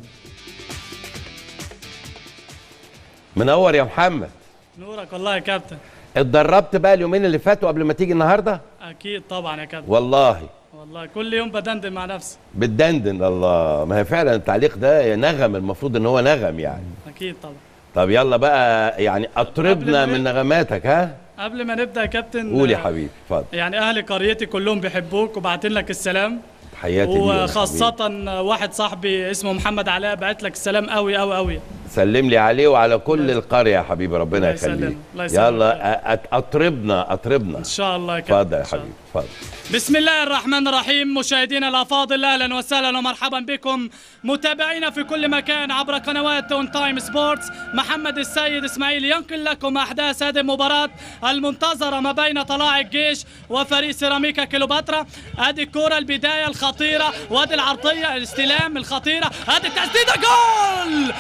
منور يا محمد نورك والله يا كابتن اتدربت بقى اليومين اللي فاتوا قبل ما تيجي النهارده اكيد طبعا يا كابتن والله والله كل يوم بدندن مع نفسي بتدندن الله ما هي فعلا التعليق ده نغم المفروض ان هو نغم يعني اكيد طبعا طب يلا بقى يعني اطربنا قبل ما من نغماتك ها قبل ما نبدا يا كابتن قول يا آه، حبيبي اتفضل يعني اهل قريتي كلهم بيحبوك وبعتين لك السلام حياتي ليك يا وخاصة حبيبي. واحد صاحبي اسمه محمد علاء بعت لك السلام قوي قوي قوي سلم لي عليه وعلى كل القريه يا حبيبي ربنا الله يسلمك. يخليك الله يسلمك. يلا أ- أ- اطربنا اطربنا ان شاء الله يا كابتن اتفضل يا إن شاء الله. حبيبي اتفضل بسم الله الرحمن الرحيم مشاهدينا الافاضل اهلا وسهلا ومرحبا بكم متابعينا في كل مكان عبر قنوات اون تايم سبورتس محمد السيد اسماعيل ينقل لكم احداث هذه المباراه المنتظره ما بين طلاع الجيش وفريق سيراميكا كيلوباترا ادي الكره البدايه الخطيره وادي العرضيه الاستلام الخطيره ادي التسديده جول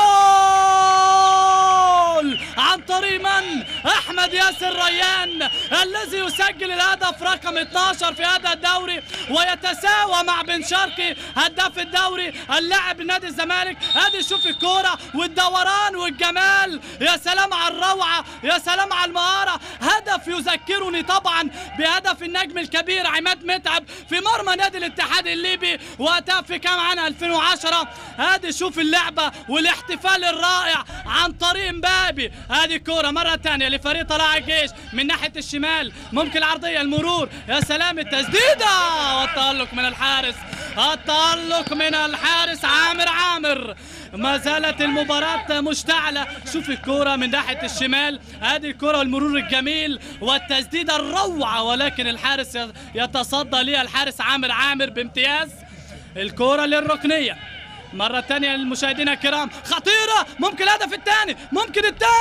جول عن طريق من احمد ياسر ريان الذي يسجل الهدف رقم 12 في هذا الدوري ويتساوى مع بن شرقي هداف الدوري اللاعب نادي الزمالك ادي شوف الكوره والدوران والجمال يا سلام على الروعه يا سلام على المهاره هدف يذكرني طبعا بهدف النجم الكبير عماد متعب في مرمى نادي الاتحاد الليبي وقتها في كام عام 2010 ادي شوف اللعبه والاحتفال الرائع عن طريق مبابي ادي الكوره مره ثانيه لفريق طلائع الجيش من ناحيه الشمال ممكن العرضيه المرور يا سلام التسديده والتالق من الحارس التالق من الحارس عامر عامر ما زالت المباراة مشتعلة شوف الكرة من ناحية الشمال ادي الكرة والمرور الجميل والتسديدة الروعة ولكن الحارس يتصدى ليها الحارس عامر عامر بامتياز الكرة للركنية مرة تانية للمشاهدين الكرام خطيرة ممكن الهدف الثاني ممكن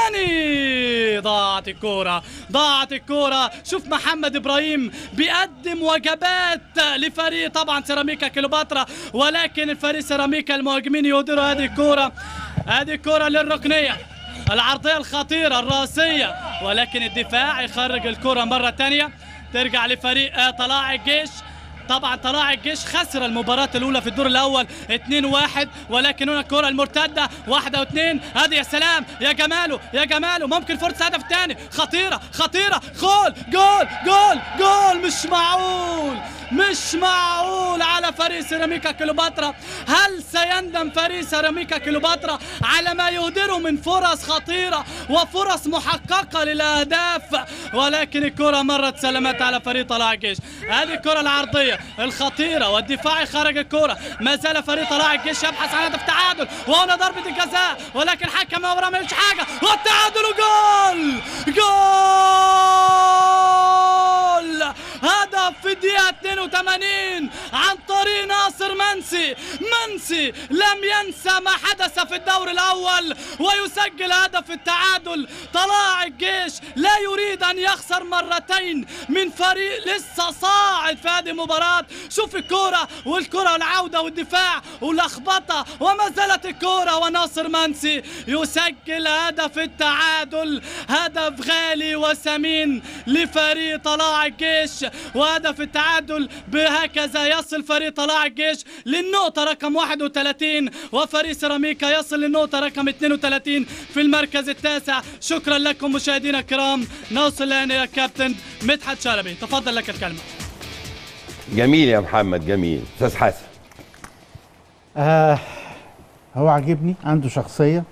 الثاني ضاعت الكرة ضاعت الكرة شوف محمد إبراهيم بيقدم وجبات لفريق طبعا سيراميكا كليوباترا ولكن الفريق سيراميكا المهاجمين يهدروا هذه الكرة هذه الكرة للركنية العرضية الخطيرة الراسية ولكن الدفاع يخرج الكرة مرة تانية ترجع لفريق آه، طلاع الجيش طبعا طلائع الجيش خسر المباراة الأولى في الدور الأول 2-1 ولكن هنا الكرة المرتدة واحدة واثنين هذه يا سلام يا جماله يا جماله ممكن فرصة هدف ثاني خطيرة خطيرة جول جول جول جول مش معقول مش معقول على فريق سيراميكا كليوباترا هل سيندم فريق سيراميكا كليوباترا على ما يهدره من فرص خطيرة وفرص محققة للأهداف ولكن الكرة مرت سلامات على فريق طلائع الجيش هذه الكرة العرضية الخطيرة والدفاعي خرج الكرة ما زال فريق طلائع الجيش يبحث عن هدف تعادل وهنا ضربة الجزاء ولكن حكم المباراة ما عملش حاجة والتعادل جول جول هدف في الدقيقة 82 عن طريق ناصر منسي منسي لم ينسى ما حدث في الدور الأول ويسجل هدف التعادل طلاع الجيش لا يريد أن يخسر مرتين من فريق لسه صاعد في هذه المباراة شوف الكرة والكرة والعودة والدفاع واللخبطة وما زالت الكرة وناصر منسي يسجل هدف التعادل هدف غالي وثمين لفريق طلاع الجيش وهدف التعادل بهكذا يصل فريق طلاع الجيش للنقطة رقم 31 وفريق سيراميكا يصل للنقطة رقم 32 في المركز التاسع شكرا لكم مشاهدينا الكرام نوصل الآن إلى الكابتن مدحت شلبي تفضل لك الكلمة جميل يا محمد جميل استاذ حسن آه هو عاجبني عنده شخصية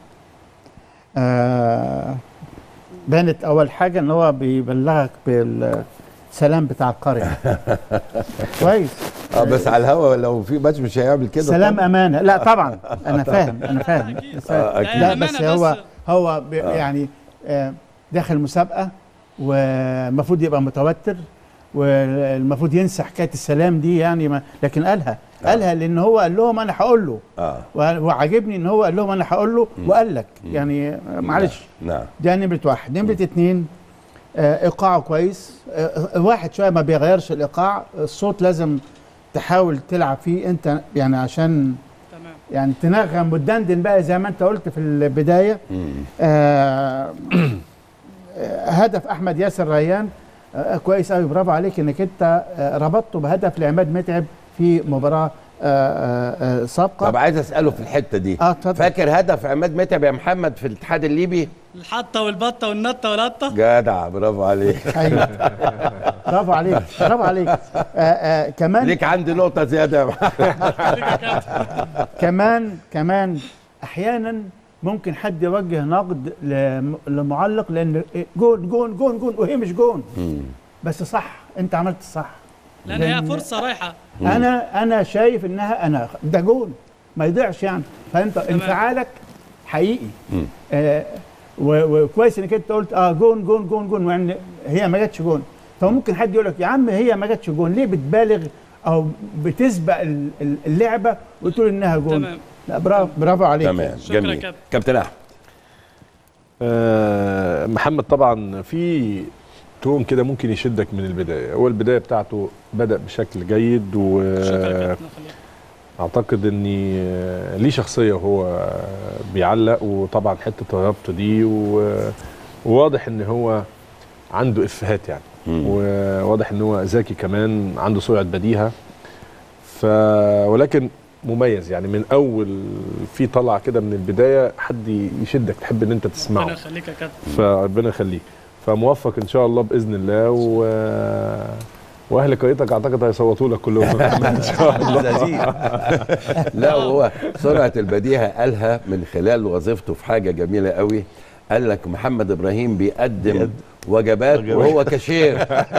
آه بانت أول حاجة إن هو بيبلغك بالسلام بتاع القرية كويس اه بس على الهوا لو في ماتش مش هيعمل كده سلام طبعاً. أمانة لا طبعا أنا فاهم أنا فاهم بس آه، أكيد. لا أمانة بس بس. هو هو ب- يعني آه داخل مسابقة والمفروض يبقى متوتر والمفروض ينسى حكاية السلام دي يعني ما لكن قالها قالها لأن هو قال لهم أنا هقول له اه وعاجبني ان هو قال لهم انا هقول له وقال لك يعني معلش نعم ده نمره واحد نمره اتنين آه ايقاعه كويس آه واحد شويه ما بيغيرش الايقاع الصوت لازم تحاول تلعب فيه انت يعني عشان تمام يعني تنغم وتدندن بقى زي ما انت قلت في البدايه آه آه، هدف احمد ياسر ريان آه كويس قوي برافو عليك انك انت آه ربطته بهدف لعماد متعب في مباراه آه آه آه سابقه طب عايز اساله في الحته دي اه اتفضل فاكر هدف عماد متعب يا محمد في الاتحاد الليبي الحطة والبطة والنطة والقطة جدع برافو عليك ايوه برافو عليك برافو عليك آه آه كمان ليك عندي نقطه زياده يا محمد كمان كمان احيانا ممكن حد يوجه نقد لم- لمعلق لان إيه، جون جون جون جون وهي مش جون بس صح انت عملت الصح لأن هي لأن- فرصة رايحة انا انا شايف انها انا ده جون ما يضيعش يعني فانت انفعالك حقيقي مم. آه و- وكويس انك انت قلت اه جون جون جون جون مع ان هي ما جاتش جون فممكن حد يقول لك يا عم هي ما جاتش جون ليه بتبالغ او بتسبق ال- ال- اللعبه وتقول انها جون تمام لا برافو برافو عليك تمام شكرا جميل كابتن. كابتن احمد آه، محمد طبعا في تون كده ممكن يشدك من البدايه هو البدايه بتاعته بدا بشكل جيد شكرا واعتقد كابتن خليل. اني آه، ليه شخصيه وهو بيعلق وطبعا حته رياضته دي و- وواضح ان هو عنده افهات يعني مم. وواضح ان هو ذكي كمان عنده سرعه بديهه ف ولكن مميز يعني من اول في طلعه كده من البدايه حد يشدك تحب ان انت تسمعه ربنا يخليك يا كابتن فربنا يخليك فموفق ان شاء الله باذن الله و... واهل قريتك اعتقد هيصوتوا لك كلهم ان شاء الله لا هو سرعه البديهه قالها من خلال وظيفته في حاجه جميله قوي قال لك محمد ابراهيم بيقدم بيقدم وجبات وجبات. وهو كاشير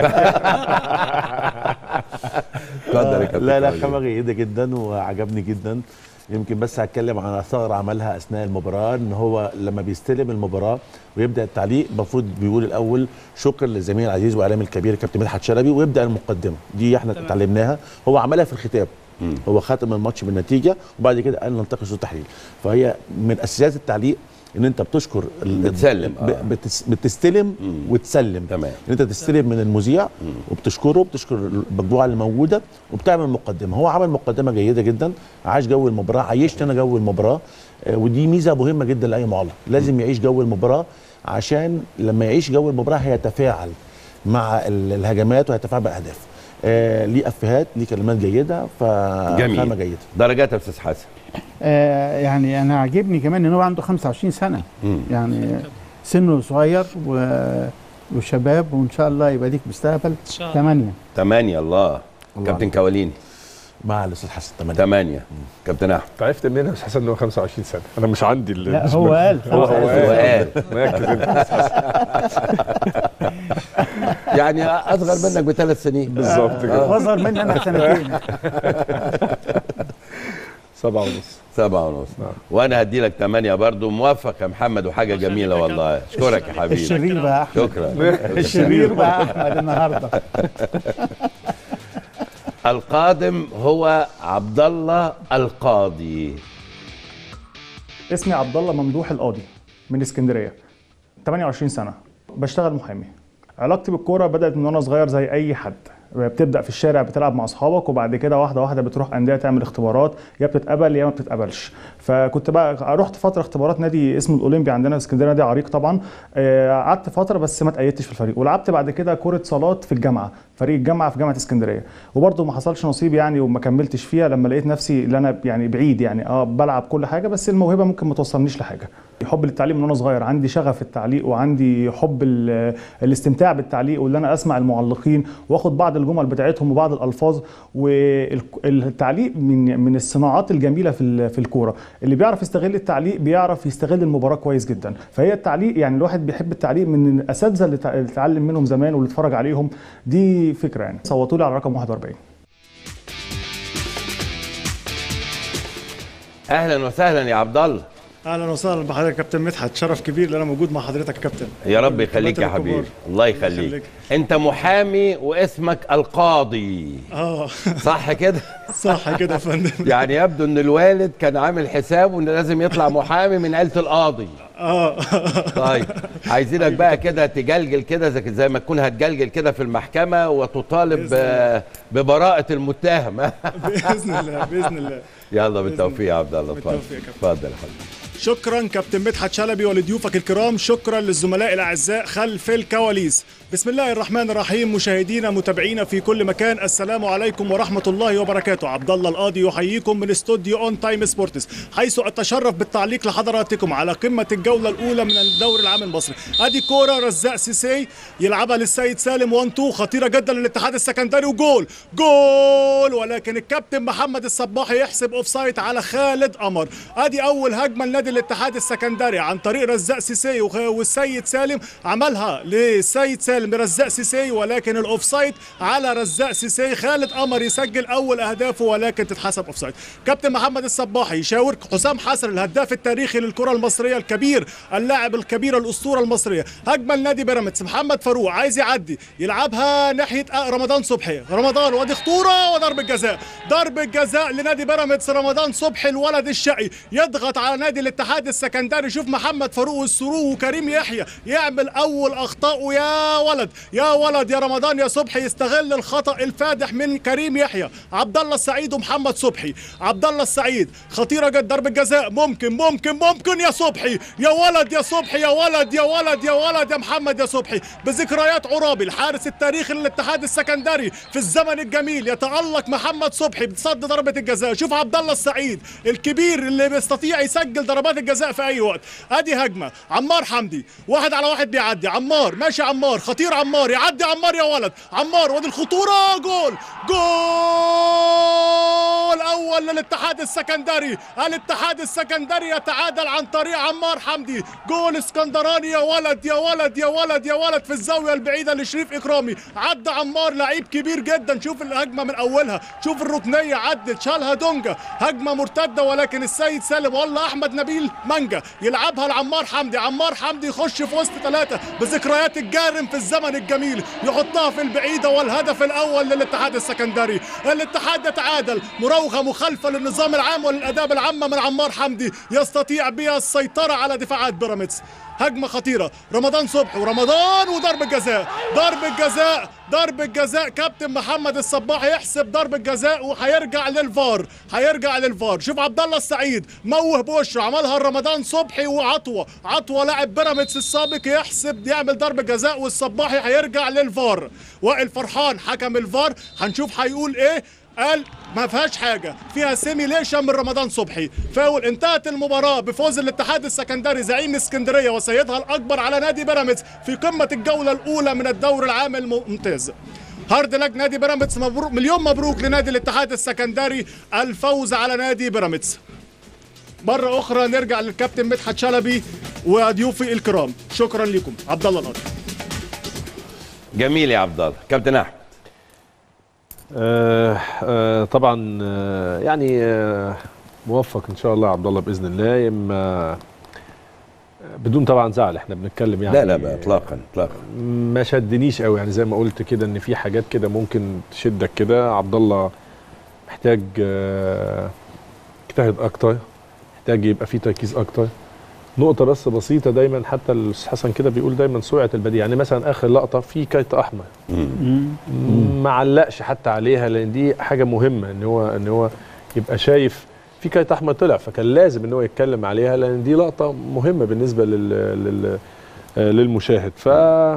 اتفضل يا كابتن لا لا خالد. خامه جيده جدا وعجبني جدا يمكن بس هتكلم عن ثغره عملها اثناء المباراه ان هو لما بيستلم المباراه ويبدا التعليق المفروض بيقول الاول شكرا للزميل العزيز واعلامي الكبير كابتن مدحت شلبي ويبدا المقدمه دي احنا تمام. اتعلمناها هو عملها في الختام مم. هو ختم الماتش بالنتيجه وبعد كده قال ننتقل صوت تحليل فهي من اساسيات التعليق ان انت بتشكر ال- بتسلم، ب- آه. بتس بتستلم مم. وتسلم تمام ان انت تستلم من المذيع وبتشكره وبتشكر المجموعه اللي موجوده وبتعمل مقدمه هو عمل مقدمه جيده جدا عاش جو المباراه عيشت انا جو المباراه آه، ودي ميزه مهمه جدا لاي معلق لازم يعيش جو المباراه عشان لما يعيش جو المباراه هيتفاعل مع ال- الهجمات وهيتفاعل بالاهداف آه ليه افيهات ليه كلمات جيده فخامه جميل جيده درجات يا استاذ حسن آه يعني انا عاجبني كمان ان هو عنده 25 سنه مم. يعني سنه صغير و... وشباب وان شاء الله يبقى ليك مستقبل ان شاء الله ثمانية ثمانية الله الله كابتن عليك. كواليني مع الاستاذ حسن تمام ثمانية كابتن احمد انت عرفت منين يا استاذ حسن ان هو 25 سنه انا مش عندي ال- لا هو قال هو هو خمسة هو قال قال. مركز انت يعني اصغر منك بثلاث سنين بالظبط كده وصل مني انا سنتين سبعة ونص سبعة ونص نعم. وانا هدي لك ثمانية برضو موفق يا محمد وحاجة الله جميلة يخليك يا والله اشكرك يا حبيبي الشرير بقى احمد شكرا الشرير بقى احمد النهارده القادم هو عبد الله القاضي اسمي عبد الله ممدوح القاضي من اسكندريه 28 سنه بشتغل محامي علاقتي بالكوره بدات من وانا صغير زي اي حد بتبدا في الشارع بتلعب مع اصحابك وبعد كده واحده واحده بتروح انديه تعمل اختبارات يا بتتقبل يا ما بتتقبلش فكنت بقى رحت فتره اختبارات نادي اسمه الاولمبي عندنا في اسكندريه نادي عريق طبعا آه، قعدت فتره بس ما اتأيدتش في الفريق ولعبت بعد كده كره صالات في الجامعه فريق الجامعه في جامعه اسكندريه وبرضه ما حصلش نصيب يعني وما كملتش فيها لما لقيت نفسي اللي انا يعني بعيد يعني اه بلعب كل حاجه بس الموهبه ممكن ما توصلنيش لحاجه حب للتعليم من وانا صغير عندي شغف التعليق وعندي حب ال- الاستمتاع بالتعليق واللي انا اسمع المعلقين واخد بعض الجمل بتاعتهم وبعض الالفاظ والتعليق من من الصناعات الجميله في ال- في الكوره اللي بيعرف يستغل التعليق بيعرف يستغل المباراه كويس جدا فهي التعليق يعني الواحد بيحب التعليق من الاساتذه اللي تع- اللي اتعلم منهم زمان واللي اتفرج عليهم دي فكره يعني صوتوا لي على رقم 41 اهلا وسهلا يا عبد الله اهلا وسهلا بحضرتك يا كابتن مدحت شرف كبير ان انا موجود مع حضرتك يا كابتن يا رب يخليك يا الكبار. حبيبي الله يخليك يخليك. انت محامي واسمك القاضي اه صح كده صح كده يا فندم يعني يبدو ان الوالد كان عامل حسابه ان لازم يطلع محامي من عيله القاضي اه طيب عايزينك بقى كده تجلجل كده زي زي ما تكون هتجلجل كده في المحكمه وتطالب ب- ببراءه المتهم باذن الله باذن الله يلا بالتوفيق يا عبد الله اتفضل بالتوفيق يا كابتن. اتفضل يا حبيبي شكرا كابتن مدحت شلبي ولضيوفك الكرام شكرا للزملاء الاعزاء خلف الكواليس بسم الله الرحمن الرحيم مشاهدينا متابعينا في كل مكان السلام عليكم ورحمه الله وبركاته عبد الله القاضي يحييكم من استوديو اون تايم سبورتس حيث اتشرف بالتعليق لحضراتكم على قمه الجوله الاولى من الدوري العام المصري ادي كوره رزاق سيسي يلعبها للسيد سالم 1 2 خطيره جدا للاتحاد السكندري وجول جول ولكن الكابتن محمد الصباحي يحسب اوفسايد على خالد قمر ادي اول هجمه لنادي الاتحاد السكندري عن طريق رزاق سيسي وخ- والسيد سالم عملها للسيد سالم رزاق سيسي ولكن الاوفسايد على رزاق سيسي خالد قمر يسجل اول اهدافه ولكن تتحسب اوفسايد كابتن محمد الصباحي يشاور حسام حسن الهداف التاريخي للكره المصريه الكبير اللاعب الكبير الاسطوره المصريه هجمه لنادي بيراميدز محمد فاروق عايز يعدي يلعبها ناحيه آه رمضان صبحي رمضان وادي خطوره وضربه جزاء ضربه جزاء لنادي بيراميدز رمضان صبحي الولد الشقي يضغط على نادي الاتحاد السكندري شوف محمد فاروق والسرو وكريم يحيى يعمل اول اخطائه يا ولد يا ولد يا رمضان يا صبحي يستغل الخطا الفادح من كريم يحيى عبد الله السعيد ومحمد صبحي عبد الله السعيد خطيره جدا ضربه جزاء ممكن ممكن ممكن يا صبحي يا ولد يا صبحي يا ولد يا ولد يا ولد يا محمد يا صبحي بذكريات عرابي الحارس التاريخي للاتحاد السكندري في الزمن الجميل يتالق محمد صبحي بتصد ضربه الجزاء شوف عبد الله السعيد الكبير اللي بيستطيع يسجل ضربات الجزاء في اي وقت ادي هجمه عمار حمدي واحد على واحد بيعدي عمار ماشي عمار خطير عمار يعدي عمار يا ولد عمار وادي الخطوره جول جول اول للاتحاد السكندري الاتحاد السكندري يتعادل عن طريق عمار حمدي جول اسكندراني يا ولد يا ولد يا ولد يا ولد في الزاويه البعيده لشريف اكرامي عدى عمار لعيب كبير جدا شوف الهجمه من اولها شوف الركنيه عدت شالها دونجا هجمه مرتده ولكن السيد سالم والله احمد نبيل مانجا يلعبها لعمار حمدي عمار حمدي يخش في وسط ثلاثه بذكريات الجارم في الزمن الجميل يحطها في البعيده والهدف الاول للاتحاد السكندري الاتحاد يتعادل مراوغه مخالفه للنظام العام وللاداب العامه من عمار حمدي يستطيع بها السيطره على دفاعات بيراميدز هجمه خطيره رمضان صبحي ورمضان وضرب الجزاء ضرب الجزاء ضرب الجزاء كابتن محمد الصباح يحسب ضرب الجزاء وهيرجع للفار هيرجع للفار شوف عبد الله السعيد موه بوشه عملها رمضان صبحي وعطوه عطوه لاعب بيراميدز السابق يحسب يعمل ضرب جزاء والصباحي هيرجع للفار وائل فرحان حكم الفار هنشوف هيقول ايه قال ما فيهاش حاجه فيها سيميليشن من رمضان صبحي فاول انتهت المباراه بفوز الاتحاد السكندري زعيم اسكندريه وسيدها الاكبر على نادي بيراميدز في قمه الجوله الاولى من الدور العام الممتاز هارد لك نادي بيراميدز مبروك مليون مبروك لنادي الاتحاد السكندري الفوز على نادي بيراميدز مرة أخرى نرجع للكابتن مدحت شلبي وضيوفي الكرام شكرا لكم عبد الله القاضي جميل يا عبد الله كابتن احمد آه آه طبعا آه يعني آه موفق ان شاء الله يا عبد الله باذن الله اما بدون طبعا زعل احنا بنتكلم يعني لا لا بقى اطلاقا اطلاقا ما شدنيش قوي يعني زي ما قلت كده ان في حاجات كده ممكن تشدك كده عبد الله محتاج آه، يجتهد اكتر محتاج يبقى فيه تركيز اكتر نقطة بس بسيطة دايما حتى الأستاذ حسن كده بيقول دايما سرعة البديهة يعني مثلا آخر لقطة في كارت أحمر ما علقش حتى عليها لأن دي حاجة مهمة إن هو إن هو يبقى شايف في كارت أحمر طلع فكان لازم إن هو يتكلم عليها لأن دي لقطة مهمة بالنسبة لل لل آه، للمشاهد ف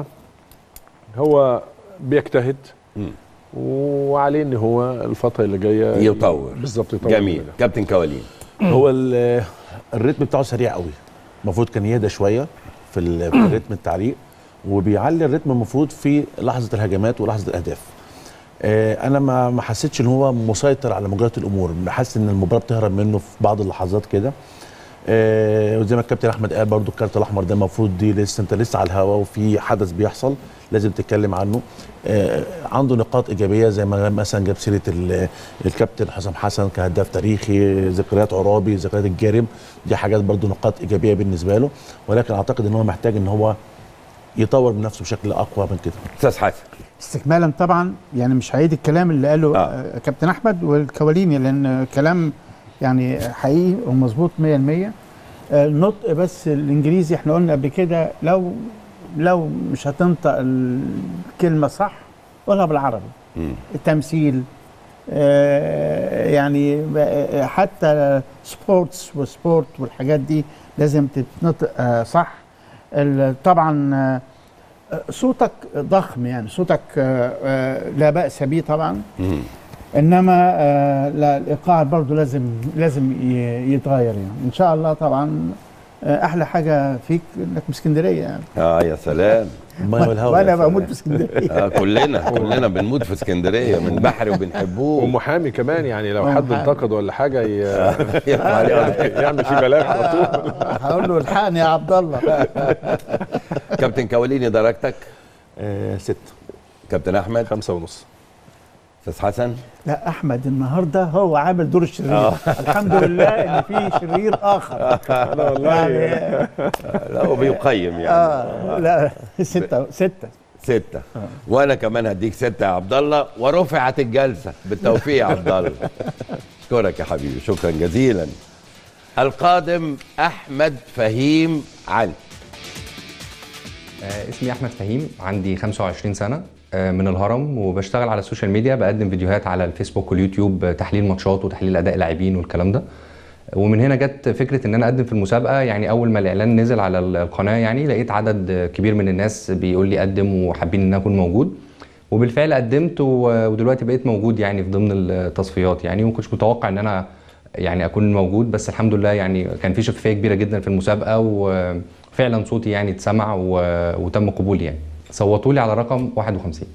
هو بيجتهد مم. وعليه ان هو الفتره اللي جايه يطور بالظبط يطور جميل منها. كابتن كوالين هو ال- الريتم بتاعه سريع قوي المفروض كان يهدى شويه في ال- في الريتم التعليق وبيعلي الريتم المفروض في لحظه الهجمات ولحظه الاهداف آه، انا ما ما حسيتش ان هو مسيطر على مجريات الامور حاسس ان المباراه بتهرب منه في بعض اللحظات كده آه، وزي ما الكابتن احمد قال برضو الكارت الاحمر ده المفروض دي لسه انت لسه على الهواء وفي حدث بيحصل لازم تتكلم عنه آه، عنده نقاط ايجابيه زي ما مثلا جاب سيره ال- الكابتن حسام حسن كهداف تاريخي ذكريات عرابي ذكريات الجارم دي حاجات برضو نقاط ايجابيه بالنسبه له ولكن اعتقد ان هو محتاج ان هو يطور من نفسه بشكل اقوى من كده استاذ حسن استكمالا طبعا يعني مش هعيد الكلام اللي قاله آه. كابتن احمد والكواليني لان كلام يعني حقيقي ومظبوط 100% آه، النطق بس الانجليزي احنا قلنا قبل كده لو لو مش هتنطق الكلمه صح قولها بالعربي مم. التمثيل آه، يعني ب- حتى سبورتس وسبورت والحاجات دي لازم تتنطق آه، صح ال- طبعا آه، صوتك ضخم يعني صوتك آه، آه، لا بأس به طبعا مم. انما آه، لا الايقاع برضه لازم لازم ي- يتغير يعني ان شاء الله طبعا آه، احلى حاجه فيك انك من اسكندريه يعني اه يا سلام الميه والهواء وانا يا بموت سلام. في اسكندريه آه كلنا كلنا بنموت في اسكندريه من بحري وبنحبوه ومحامي كمان يعني لو حد ومحامي. انتقد ولا حاجه ي- يرفع عليه قضية. يعمل فيه بلاغ على طول هقول له الحقني يا عبد الله كابتن كواليني درجتك آه ست كابتن احمد خمسة ونص استاذ حسن لا احمد النهارده هو عامل دور الشرير الحمد لله ان في شرير اخر انا والله يعني لا هو بيقيم يعني اه لا ستة ستة ستة وانا كمان هديك ستة يا عبد الله ورفعت الجلسة بالتوفيق يا عبد الله اشكرك يا حبيبي شكرا جزيلا القادم احمد فهيم علي آه، اسمي احمد فهيم عندي 25 سنه آه، من الهرم وبشتغل على السوشيال ميديا بقدم فيديوهات على الفيسبوك واليوتيوب آه، تحليل ماتشات وتحليل اداء لاعبين والكلام ده ومن هنا جت فكره ان انا اقدم في المسابقه يعني اول ما الاعلان نزل على القناه يعني لقيت عدد آه، كبير من الناس بيقول لي قدم وحابين ان انا اكون موجود وبالفعل قدمت و- ودلوقتي بقيت موجود يعني في ضمن التصفيات يعني وما كنتش متوقع ان انا يعني اكون موجود بس الحمد لله يعني كان في شفافيه كبيره جدا في المسابقه وفعلا صوتي يعني اتسمع و- وتم قبولي يعني صوتوا لي على رقم 51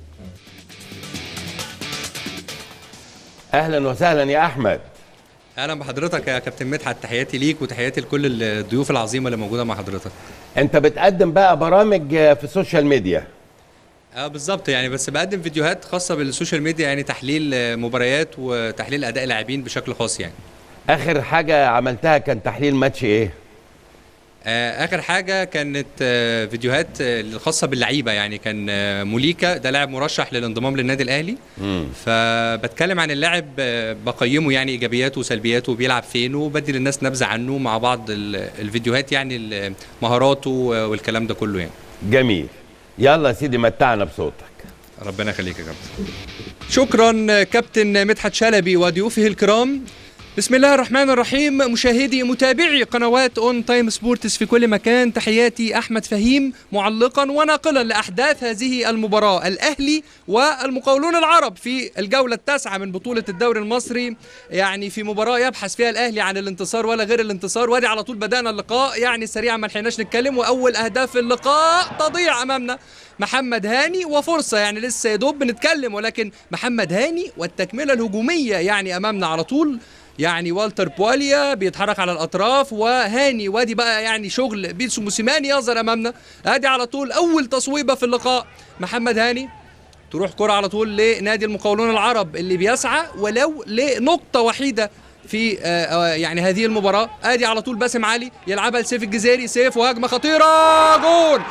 اهلا وسهلا يا احمد اهلا بحضرتك يا كابتن مدحت تحياتي ليك وتحياتي لكل الضيوف العظيمه اللي موجوده مع حضرتك انت بتقدم بقى برامج في السوشيال ميديا اه بالظبط يعني بس بقدم فيديوهات خاصه بالسوشيال ميديا يعني تحليل آه، مباريات وتحليل اداء لاعبين بشكل خاص يعني اخر حاجة عملتها كان تحليل ماتش ايه آه، اخر حاجه كانت آه، فيديوهات آه، الخاصه باللعيبه يعني كان آه، موليكا ده لاعب مرشح للانضمام للنادي الاهلي مم. فبتكلم عن اللاعب آه، بقيمه يعني ايجابياته وسلبياته بيلعب فين وبدي للناس نبذه عنه مع بعض ال- الفيديوهات يعني ال- مهاراته والكلام ده كله يعني جميل يلا يا سيدي متعنا بصوتك ربنا يخليك يا كابتن شكرا كابتن مدحت شلبي وضيوفه الكرام بسم الله الرحمن الرحيم مشاهدي متابعي قنوات اون تايم سبورتس في كل مكان تحياتي احمد فهيم معلقا وناقلا لاحداث هذه المباراه الاهلي والمقاولون العرب في الجوله التاسعه من بطوله الدوري المصري يعني في مباراه يبحث فيها الاهلي عن الانتصار ولا غير الانتصار وادي على طول بدانا اللقاء يعني سريعا ما لحقناش نتكلم واول اهداف اللقاء تضيع امامنا محمد هاني وفرصه يعني لسه يا دوب بنتكلم ولكن محمد هاني والتكمله الهجوميه يعني امامنا على طول يعني والتر بواليا بيتحرك على الاطراف وهاني وادي بقى يعني شغل بيتسو موسيماني يظهر امامنا ادي على طول اول تصويبه في اللقاء محمد هاني تروح كرة على طول لنادي المقاولون العرب اللي بيسعى ولو لنقطة وحيدة في آه، آه، يعني هذه المباراة ادي على طول باسم علي يلعبها لسيف الجزيري سيف وهجمة خطيرة جون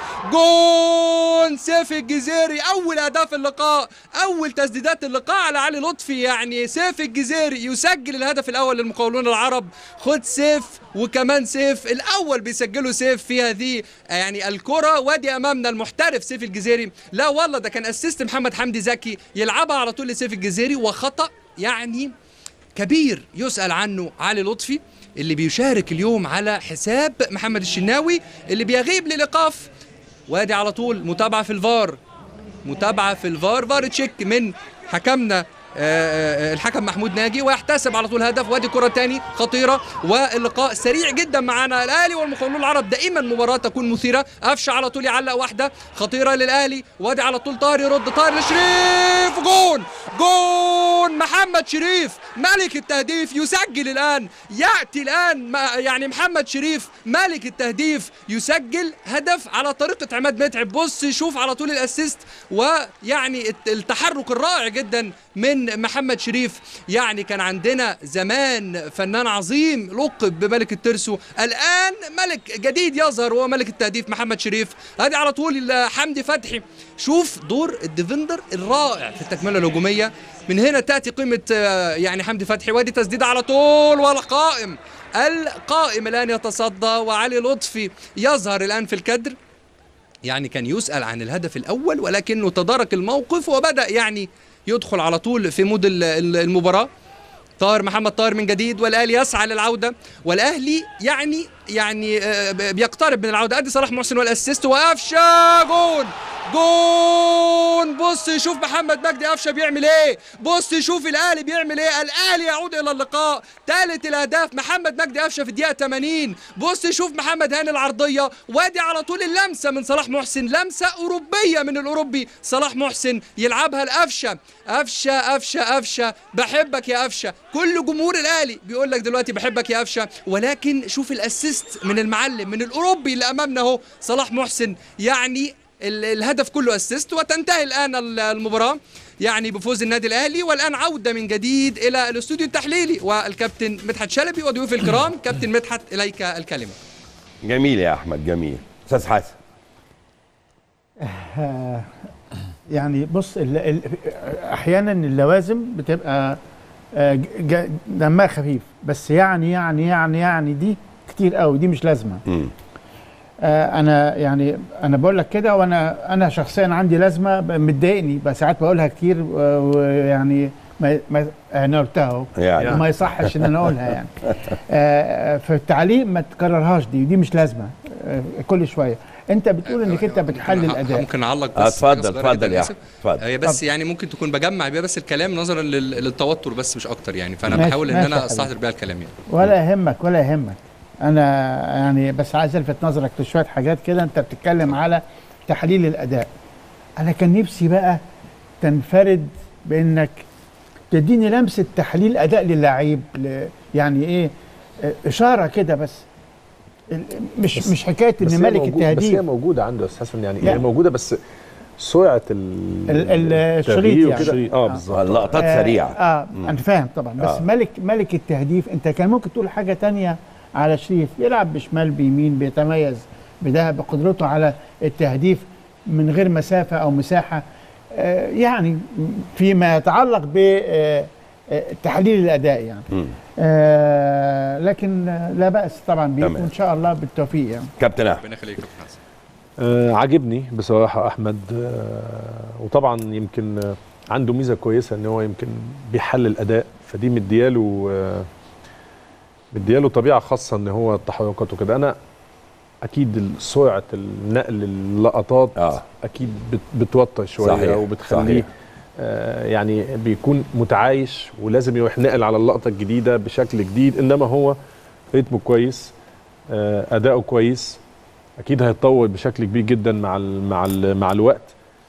جون سيف الجزيري اول اهداف اللقاء اول تسديدات اللقاء على علي لطفي يعني سيف الجزيري يسجل الهدف الاول للمقاولون العرب خد سيف وكمان سيف الاول بيسجله سيف في هذه آه، يعني الكرة وادي امامنا المحترف سيف الجزيري لا والله ده كان اسيست محمد حمدي زكي يلعبها على طول لسيف الجزيري وخطأ يعني كبير يسأل عنه علي لطفي اللي بيشارك اليوم على حساب محمد الشناوي اللي بيغيب للإيقاف وادي على طول متابعة في الفار متابعة في الفار فار تشيك من حكمنا آه، آه، الحكم محمود ناجي ويحتسب على طول هدف وادي كرة تاني خطيرة واللقاء سريع جدا معانا الأهلي والمقاولون العرب دائما مباراة تكون مثيرة قفشة على طول يعلق واحدة خطيرة للأهلي وادي على طول طاهر يرد طاهر لشريف جون جون محمد شريف ملك التهديف يسجل الآن يأتي الآن ما- يعني محمد شريف ملك التهديف يسجل هدف على طريقة عماد متعب بص شوف على طول الأسيست ويعني الت- التحرك الرائع جدا من محمد شريف يعني كان عندنا زمان فنان عظيم لقب بملك الترسو الآن ملك جديد يظهر وهو ملك التهديف محمد شريف هذه على طول حمدي فتحي شوف دور الديفندر الرائع في التكملة الهجومية من هنا تأتي قيمة آه، يعني حمدي فتحي وادي تسديدة على طول والقائم القائم الآن يتصدى وعلي لطفي يظهر الآن في الكدر يعني كان يسأل عن الهدف الأول ولكنه تدارك الموقف وبدأ يعني يدخل على طول في مود ال- ال- المباراة طاهر محمد طاهر من جديد والاهلي يسعى للعوده والاهلي يعني يعني آه، بيقترب من العوده ادي صلاح محسن والاسيست وقفشه جون جون بص شوف محمد مجدي قفشه بيعمل ايه بص شوف الاهلي بيعمل ايه الاهلي يعود الى اللقاء ثالث الاهداف محمد مجدي قفشه في الدقيقه 80 بص شوف محمد هاني العرضيه وادي على طول اللمسه من صلاح محسن لمسه اوروبيه من الاوروبي صلاح محسن يلعبها لقفشه قفشه قفشه قفشه بحبك يا قفشه كل جمهور الاهلي بيقول لك دلوقتي بحبك يا قفشه ولكن شوف الاسيست من المعلم من الاوروبي اللي امامنا اهو صلاح محسن يعني ال- الهدف كله اسيست وتنتهي الان ال- المباراه يعني بفوز النادي الاهلي والان عوده من جديد الى الاستوديو التحليلي والكابتن مدحت شلبي وضيوفي الكرام كابتن مدحت اليك الكلمه جميل يا احمد جميل استاذ حسن آه، يعني بص ال ال احيانا اللوازم بتبقى آه، ج- ج- دمها خفيف بس يعني يعني يعني يعني دي كتير قوي دي مش لازمه مم. آه، انا يعني انا بقول لك كده وانا انا شخصيا عندي لازمه ب- مضايقني بس ساعات بقولها كتير و- ويعني ما ما انا قلتها اهو يعني. وما يصحش ان انا اقولها يعني آه، في التعليق ما تكررهاش دي ودي مش لازمه آه، كل شويه انت بتقول انك انت بتحلل ممكن- الاداء ممكن نعلق آه، بس حاجة اتفضل صغيرة اتفضل جداً، يا آسف. احمد اتفضل هي بس يعني ممكن تكون بجمع بيها بس الكلام نظرا لل- للتوتر بس مش اكتر يعني فانا ماشي- بحاول ان ماشي يا انا حبيبي. استحضر بيها الكلام يعني ولا يهمك ولا يهمك انا يعني بس عايز الفت نظرك لشويه حاجات كده انت بتتكلم على تحليل الاداء انا كان نفسي بقى تنفرد بانك تديني لمسه تحليل اداء للاعيب ل- يعني ايه اه، اشاره كده بس ال- مش بس- مش حكايه بس ان هي ملك موجود- بس هي التهديف موجوده عنده يا استاذ حسن يعني لا. هي موجوده بس سرعه ال ال- ال- الشريط التغيير يعني. وكده. اه بالظبط اللقطات آه، سريعه اه انا فاهم طبعا بس آه. ملك ملك التهديف انت كان ممكن تقول حاجه تانية على شريف يلعب بشمال بيمين بيتميز بده بقدرته على التهديف من غير مسافه او مساحه آه يعني فيما يتعلق ب آه، آه، تحليل الاداء يعني مم. آه لكن آه، لا باس طبعا بيه تمام. وان شاء الله بالتوفيق يعني كابتن احمد ربنا يخليك يا كابتن حسن آه عاجبني بصراحه احمد آه وطبعا يمكن آه عنده ميزه كويسه ان هو يمكن بيحلل اداء فدي مدياله آه مدياله طبيعه خاصه ان هو التحركات وكده انا اكيد ال- سرعه النقل اللقطات آه. اكيد بت بتوتر شويه صحيح، وبتخليه صحيح. آه يعني بيكون متعايش ولازم يروح نقل على اللقطه الجديده بشكل جديد انما هو رتمه كويس آه اداؤه كويس اكيد هيتطور بشكل كبير جدا مع ال مع ال مع الوقت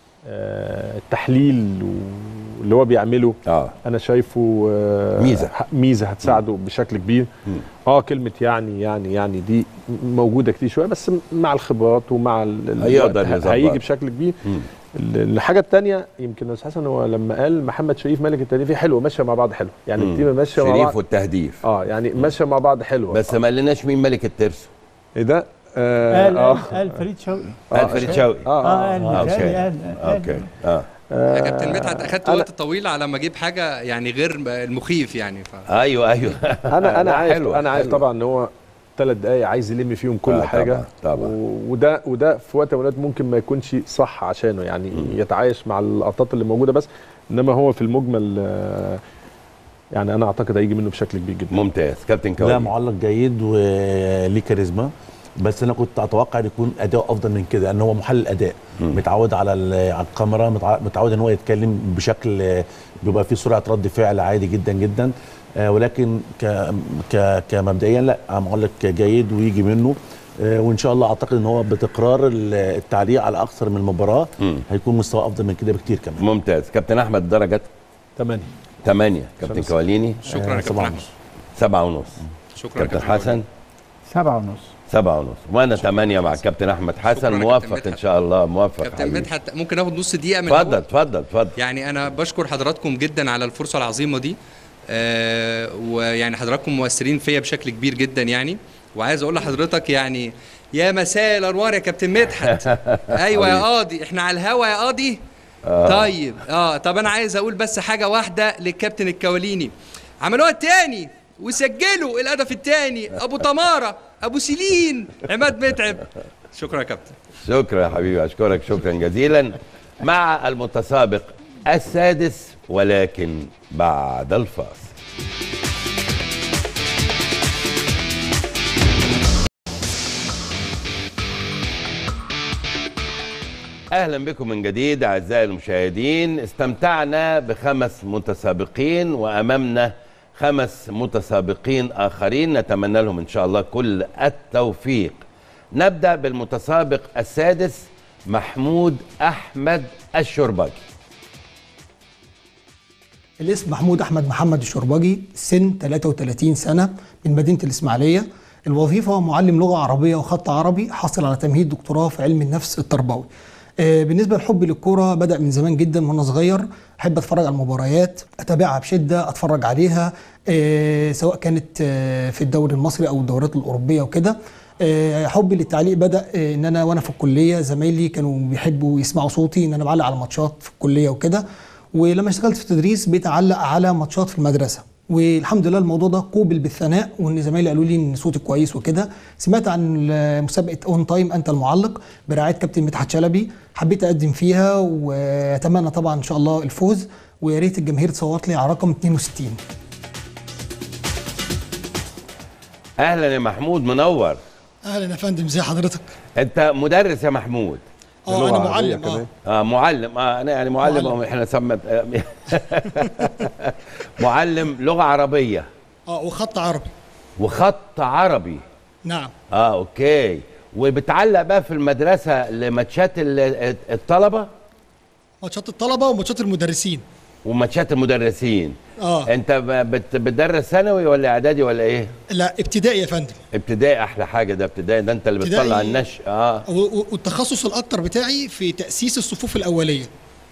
آه التحليل و- اللي هو بيعمله اه انا شايفه آه ميزة. ح- ميزه هتساعده بشكل كبير مم. اه كلمه يعني يعني يعني دي موجوده كتير شويه بس مع الخبرات ومع ال- ال- هيقدر الوقت يظبط. هيجي بشكل كبير مم. ال- الحاجه الثانيه يمكن يا استاذ حسن هو لما قال محمد شريف ملك التهديف حلو ماشيه مع بعض حلو يعني مم. التيم ماشيه مع شريف بعض والتهديف اه يعني ماشيه مع بعض حلوه بس ما قالناش مين ملك الترس ايه ده آه قال آه. قال, قال فريد شوقي قال فريد شوقي اه, اه آه, قال اوكي قال قال قال اوكي اه آه يا كابتن مدحت اخدت أنا- وقت طويل على ما اجيب حاجه يعني غير المخيف يعني ف... ايوه ايوه انا انا لا، عارف حلوة، انا عارف حلوة. طبعا ان هو ثلاث دقايق عايز يلم فيهم كل آه، حاجه طبعاً، طبعاً. و- وده وده في وقت من الأوقات ممكن ما يكونش صح عشانه يعني مم. يتعايش مع اللقطات اللي موجوده بس انما هو في المجمل آه، يعني انا اعتقد هيجي منه بشكل كبير جدا ممتاز كابتن لا كوالي معلق جيد وليه كاريزما بس انا كنت اتوقع ان يكون اداؤه افضل من كده ان هو محلل اداء مم. متعود على ال- على الكاميرا متع- متعود ان هو يتكلم بشكل آه، بيبقى فيه سرعه رد فعل عادي جدا جدا آه، ولكن ك ك كمبدئيا لا معلق جيد ويجي منه آه، وان شاء الله اعتقد ان هو بتكرار ال- التعليق على اكثر من مباراه مم. هيكون مستواه افضل من كده بكتير كمان ممتاز كابتن احمد درجة ثمانية ثمانية كابتن خمسة. كواليني شكرا يا آه، كابتن سبعة احمد ونص. سبعة ونص شكرا يا كابتن كابتن حسن سبعة ونص سبعة ونص وانا ثمانية مع كابتن احمد حسن شكراً يا موفق كابتن ان مدحت. شاء الله موفق كابتن حبيبي. مدحت ممكن اخد نص دقيقه من اتفضل الأول؟ اتفضل اتفضل يعني انا بشكر حضراتكم جدا على الفرصه العظيمه دي آه ويعني حضراتكم مؤثرين فيا بشكل كبير جدا يعني وعايز اقول لحضرتك يعني يا مساء الانوار يا كابتن مدحت ايوه يا قاضي احنا على الهوا يا قاضي آه. طيب اه طب انا عايز اقول بس حاجه واحده للكابتن الكواليني عملوها التاني وسجلوا الهدف التاني ابو تماره ابو سيلين عماد متعب شكرا يا كابتن شكرا يا حبيبي اشكرك شكرا جزيلا مع المتسابق السادس ولكن بعد الفاصل اهلا بكم من جديد اعزائي المشاهدين استمتعنا بخمس متسابقين وامامنا خمس متسابقين اخرين نتمنى لهم ان شاء الله كل التوفيق نبدا بالمتسابق السادس محمود احمد الشربجي الاسم محمود احمد محمد الشربجي سن 33 سنه من مدينه الاسماعيليه الوظيفه معلم لغه عربيه وخط عربي حصل على تمهيد دكتوراه في علم النفس التربوي آه، بالنسبه لحبي للكوره بدا من زمان جدا وانا صغير احب اتفرج على المباريات اتابعها بشده اتفرج عليها آه، سواء كانت آه، في الدوري المصري او الدوريات الاوروبيه وكده آه، حبي للتعليق بدا آه، ان انا وانا في الكليه زمايلي كانوا بيحبوا يسمعوا صوتي ان انا بعلق على ماتشات في الكليه وكده ولما اشتغلت في التدريس بقيت اعلق على ماتشات في المدرسه والحمد لله الموضوع ده قوبل بالثناء وان زمايلي قالوا لي ان صوتي كويس وكده سمعت عن مسابقه اون تايم انت المعلق برعايه كابتن مدحت شلبي حبيت اقدم فيها واتمنى طبعا ان شاء الله الفوز ويا ريت الجماهير تصوت لي على رقم 62 اهلا يا محمود منور اهلا يا فندم ازي حضرتك انت مدرس يا محمود اه انا معلم اه اه معلم اه انا يعني معلم, معلم. معلم. احنا سمت معلم لغه عربيه اه وخط عربي وخط عربي نعم اه اوكي وبتعلق بقى في المدرسه لماتشات ال- الطلبه ماتشات الطلبه وماتشات المدرسين وماتشات المدرسين اه انت ب- بت- بتدرس ثانوي ولا اعدادي ولا ايه لا ابتدائي يا فندم ابتدائي احلى حاجه ده ابتدائي ده انت اللي ابتدائي. بتطلع النشء اه و- و- والتخصص الاكتر بتاعي في تاسيس الصفوف الاوليه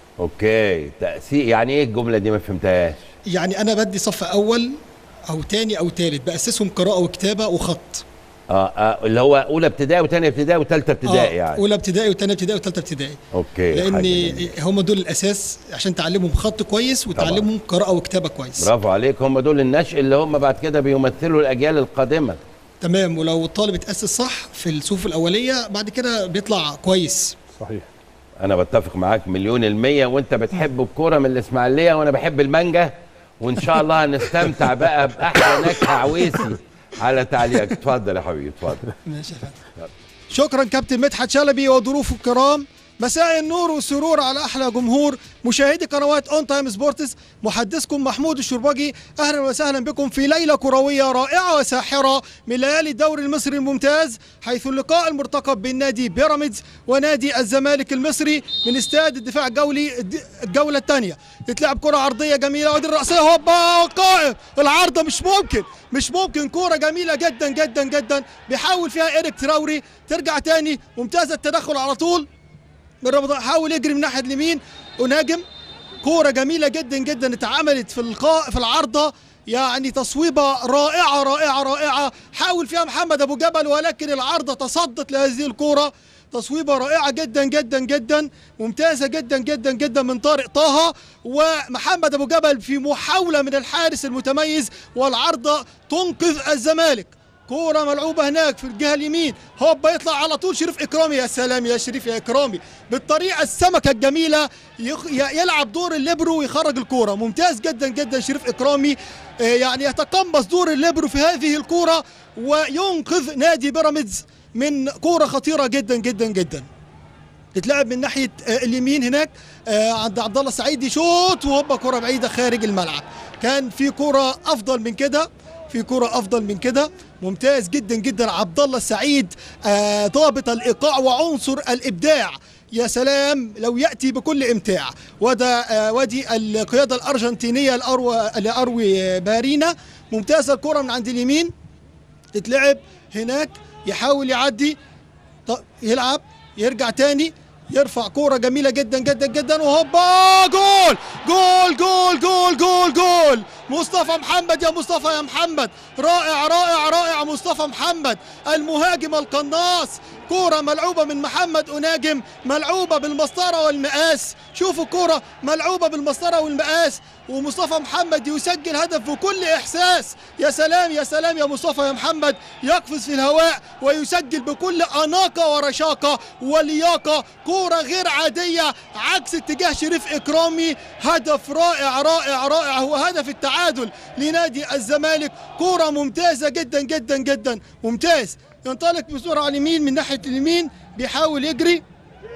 اوكي تأسيس يعني ايه الجمله دي ما فهمتهاش يعني انا بدي صف اول او تاني او تالت باسسهم قراءه وكتابه وخط اه, آه اللي هو اولى ابتدائي وثانيه ابتدائي وثالثه ابتدائي يعني اولى ابتدائي وثانيه ابتدائي وثالثه ابتدائي اوكي لان حاجة هم دول الاساس عشان تعلمهم خط كويس وتعلمهم قراءه وكتابه كويس برافو عليك هم دول النشء اللي هم بعد كده بيمثلوا الاجيال القادمه تمام ولو الطالب اتاسس صح في الصفوف الاوليه بعد كده بيطلع كويس صحيح انا بتفق معاك مليون المية وانت بتحب الكوره من الاسماعيليه وانا بحب المانجا وان شاء الله هنستمتع بقى باحلى نكهه عويسي على تعليقك اتفضل يا حبيبي اتفضل ماشي يا فندم شكرا كابتن مدحت شلبي وضيوفه الكرام مساء النور والسرور على احلى جمهور مشاهدي قنوات اون تايم سبورتس محدثكم محمود الشربجي اهلا وسهلا بكم في ليله كرويه رائعه وساحره من ليالي الدوري المصري الممتاز حيث اللقاء المرتقب بين نادي بيراميدز ونادي الزمالك المصري من استاد الدفاع الجولي الجوله الثانيه تتلعب كره عرضيه جميله ودي الراسيه هوبا قائم العارضه مش ممكن مش ممكن كوره جميله جدا جدا جدا بيحاول فيها ايريك تراوري ترجع تاني ممتازه التدخل على طول من رمضان حاول يجري من ناحيه اليمين ونهاجم كوره جميله جدا جدا اتعملت في القاء في العارضه يعني تصويبه رائعه رائعه رائعه حاول فيها محمد ابو جبل ولكن العارضه تصدت لهذه الكوره تصويبه رائعه جدا جدا جدا ممتازه جدا جدا جدا من طارق طه ومحمد ابو جبل في محاوله من الحارس المتميز والعارضه تنقذ الزمالك كورة ملعوبة هناك في الجهة اليمين هوبا يطلع على طول شريف إكرامي يا سلام يا شريف يا إكرامي بالطريقة السمكة الجميلة يخ... ي- يلعب دور الليبرو ويخرج الكورة ممتاز جدا جدا شريف إكرامي آه، يعني يتقمص دور الليبرو في هذه الكورة وينقذ نادي بيراميدز من كورة خطيرة جدا جدا جدا تتلعب من ناحيه آه، اليمين هناك آه، عند عبد الله السعيد يشوط وهوبا كره بعيده خارج الملعب كان في كره افضل من كده في كرة أفضل من كده ممتاز جدا جدا عبد الله السعيد آه، ضابط الإيقاع وعنصر الإبداع يا سلام لو يأتي بكل إمتاع وده آه، وادي القيادة الأرجنتينية الأروى لأروي بارينا ممتازة الكرة من عند اليمين تتلعب هناك يحاول يعدي ط- يلعب يرجع تاني يرفع كورة جميلة جدا جدا جدا وهوبا جول جول جول جول جول جول مصطفى محمد يا مصطفى يا محمد رائع رائع رائع مصطفى محمد المهاجم القناص كورة ملعوبة من محمد أناجم ملعوبة بالمسطرة والمقاس شوفوا كورة ملعوبة بالمسطرة والمقاس ومصطفى محمد يسجل هدف بكل إحساس يا سلام يا سلام يا مصطفى يا محمد يقفز في الهواء ويسجل بكل أناقة ورشاقة ولياقة كورة غير عادية عكس اتجاه شريف إكرامي هدف رائع رائع رائع هو هدف التعادل لنادي الزمالك كورة ممتازة جدا جدا جدا ممتاز ينطلق بسرعة على اليمين من ناحية اليمين بيحاول يجري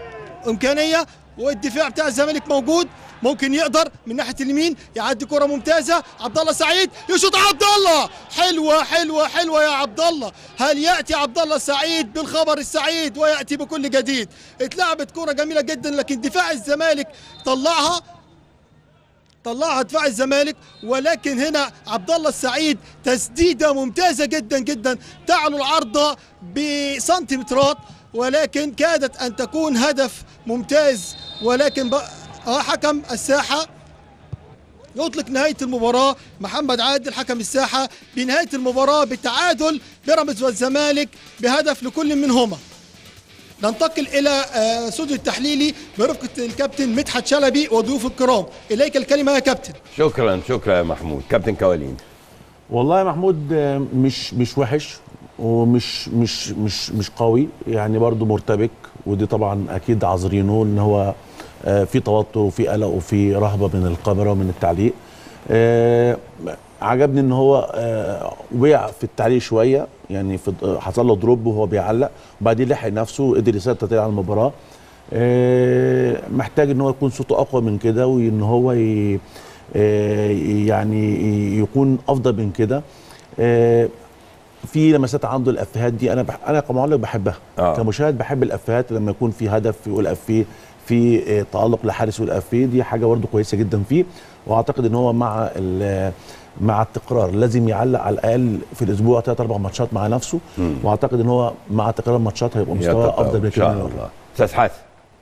امكانيه والدفاع بتاع الزمالك موجود ممكن يقدر من ناحيه اليمين يعدي كره ممتازه عبد الله سعيد يشوط عبد الله حلوه حلوه حلوه يا عبد الله هل ياتي عبد الله سعيد بالخبر السعيد وياتي بكل جديد اتلعبت كره جميله جدا لكن دفاع الزمالك طلعها طلعها دفاع الزمالك ولكن هنا عبد الله السعيد تسديده ممتازه جدا جدا تعلو العارضه بسنتيمترات ولكن كادت ان تكون هدف ممتاز ولكن بقى اه حكم الساحه يطلق نهايه المباراه محمد عادل حكم الساحه بنهايه المباراه بتعادل بيراميدز والزمالك بهدف لكل منهما ننتقل الى آه، استوديو التحليلي برفقه الكابتن مدحت شلبي وضيوف الكرام اليك الكلمه يا كابتن شكرا شكرا يا محمود كابتن كوالين والله يا محمود آه، مش مش وحش ومش مش مش مش قوي يعني برضو مرتبك ودي طبعا اكيد عذرينه ان هو آه، في توتر وفي قلق وفي رهبه من الكاميرا ومن التعليق آه، عجبني ان هو آه، وقع في التعليق شويه يعني في حصل له دروب وهو بيعلق وبعدين لحق نفسه وقدر يسيطر تاني على المباراه آه، محتاج ان هو يكون صوته اقوى من كده وان هو ي- آه، يعني يكون افضل من كده آه، في لمسات عنده الافيهات دي انا بح... انا كمعلق بحبها آه. آه. كمشاهد بحب الافيهات لما يكون في هدف يقول افيه في آه، تالق لحارس يقول افيه دي حاجه برده كويسه جدا فيه واعتقد ان هو مع ال- مع التكرار لازم يعلق على الاقل في الاسبوع ثلاث اربع ماتشات مع نفسه مم. واعتقد ان هو مع تكرار الماتشات هيبقى مستواه يتطور افضل ان بكتير شاء من الله استاذ حسن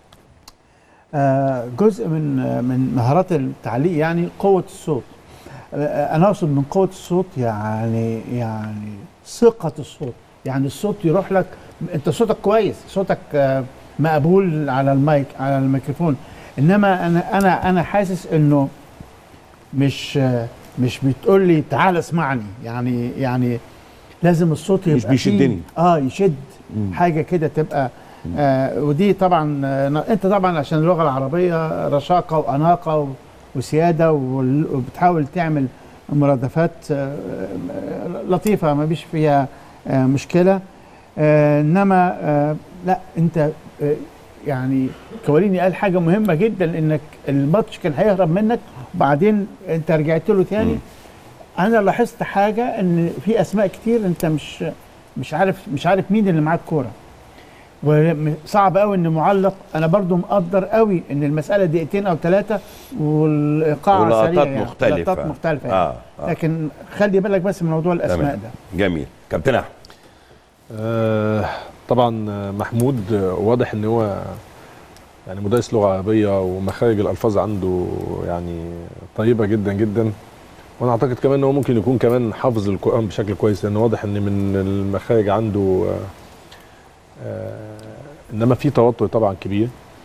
آه، جزء من آه، من مهارات التعليق يعني قوة الصوت آه، أنا أقصد من قوة الصوت يعني يعني ثقة الصوت يعني الصوت يروح لك أنت صوتك كويس صوتك آه، مقبول على المايك على الميكروفون إنما أنا أنا أنا حاسس إنه مش آه، مش بتقول لي تعال اسمعني يعني يعني لازم الصوت يبقى مش فيه- بيشدني. اه يشد مم. حاجه كده تبقى آه ودي طبعا آه انت طبعا عشان اللغه العربيه رشاقه واناقه و- وسياده وال- وبتحاول تعمل مرادفات آه آه، لطيفه ما فيش فيها آه مشكله آه انما آه لا انت آه يعني كواليني قال حاجه مهمه جدا انك الماتش كان هيهرب منك وبعدين انت رجعت له تاني انا لاحظت حاجه ان في اسماء كتير انت مش مش عارف مش عارف مين اللي معاك كوره وصعب قوي ان معلق انا برضو مقدر قوي ان المساله دقيقتين او ثلاثه والايقاع ولقطات سريع يعني. مختلفة. لقطات مختلفه يعني. آه، آه. لكن خلي بالك بس من موضوع الاسماء تمام. ده جميل كابتن احمد آه طبعا آه، محمود آه، واضح ان هو يعني مدرس لغه عربيه ومخارج الالفاظ عنده يعني طيبه جدا جدا وانا اعتقد كمان ان هو ممكن يكون كمان حافظ القران بشكل كويس لان واضح ان من المخارج عنده آه آه انما في توتر طبعا كبير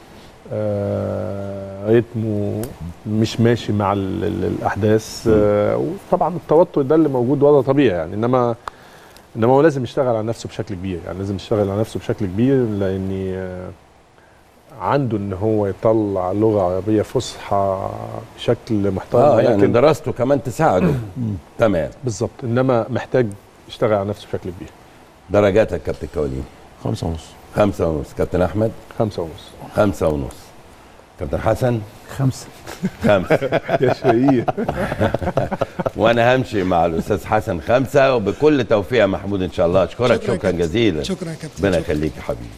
آه رتمه مش ماشي مع ال ال الاحداث آه وطبعا التوتر ده اللي موجود وضع طبيعي يعني انما انما هو لازم يشتغل على نفسه بشكل كبير يعني لازم يشتغل على نفسه بشكل كبير لان آه، عنده ان هو يطلع لغه عربيه فصحى بشكل محترم اه يعني ولكن- دراسته كمان تساعده تمام بالظبط انما محتاج يشتغل على نفسه بشكل كبير درجاتك كابتن كوالين خمسة ونص خمسة ونص كابتن احمد خمسة ونص خمسة ونص كابتن حسن خمسه خمسة يا شقيق وانا همشي مع الاستاذ حسن خمسة وبكل توفيق يا محمود ان شاء الله اشكرك شكرا شكرا, يا كابتن. جزيلا شكرا يا كابتن. ربنا شكرا. يخليك يا حبيبي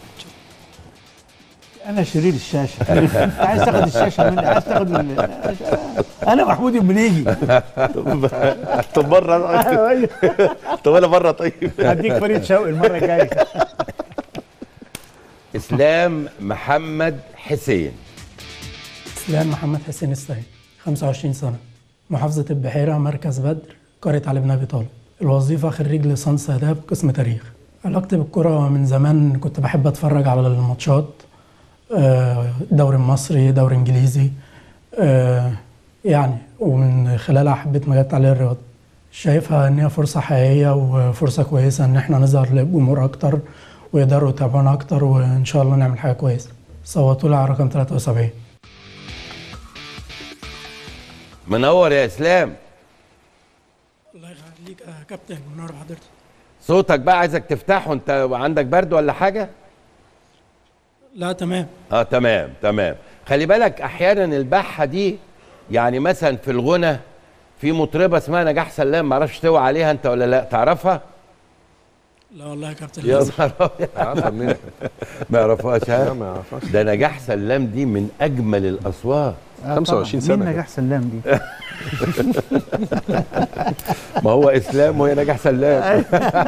انا شرير الشاشه انت عايز تاخد الشاشه مني عايز تاخد ال- انا محمود المنيجي طب بره أيوة. طب انا بره طيب هديك فريد شوقي المره الجايه اسلام محمد حسين اسلام محمد حسين السيد 25 سنة محافظة البحيرة مركز بدر قرية علي بن أبي طالب الوظيفة خريج ليسانس آداب قسم تاريخ علاقتي بالكرة من زمان كنت بحب أتفرج على الماتشات آه، دوري مصري دوري إنجليزي آه، يعني ومن خلالها حبيت مجال تعليم الرياضة شايفها إن هي فرصة حقيقية وفرصة كويسة إن إحنا نظهر للجمهور أكتر ويقدروا يتابعونا أكتر وإن شاء الله نعمل حاجة كويسة صوتوا لي على رقم 73 منور يا اسلام الله يخليك يا كابتن منور حضرتك صوتك بقى عايزك تفتحه انت عندك برد ولا حاجه لا تمام اه تمام تمام خلي بالك احيانا البحه دي يعني مثلا في الغنى في مطربه اسمها نجاح سلام معرفش توعى عليها انت ولا لا تعرفها لا والله يا كابتن يا لازم. نهار أبيض. عارفة منين؟ ما يعرفهاش ها لا، ما يعرفهاش. ده نجاح سلام دي من اجمل الاصوات آه 25 طبعاً. سنة مين نجاح سلام دي ما هو اسلام وهي نجاح سلام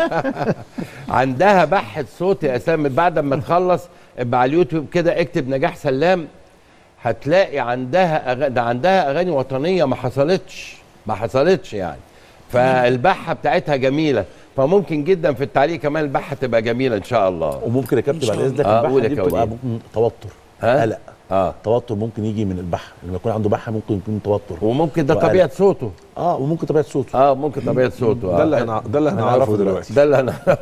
عندها بحة صوت يا اسلام بعد ما تخلص ابقى على اليوتيوب كده اكتب نجاح سلام هتلاقي عندها أغ... ده عندها اغاني وطنيه ما حصلتش ما حصلتش يعني فالبحه بتاعتها جميله فممكن جدا في التعليق كمان البحه تبقى جميله ان شاء الله وممكن يا كابتن بعد اذنك آه، البحه قول يا دي بتبقى كوالين. ممكن توتر ها؟ قلق اه توتر ممكن يجي من البحه لما يكون عنده بحه ممكن يكون توتر وممكن ده وقلق. طبيعه صوته اه وممكن طبيعه صوته اه ممكن طبيعه صوته ده اللي هنع- ده اللي هنعرفه دلوقتي ده اللي هنعرفه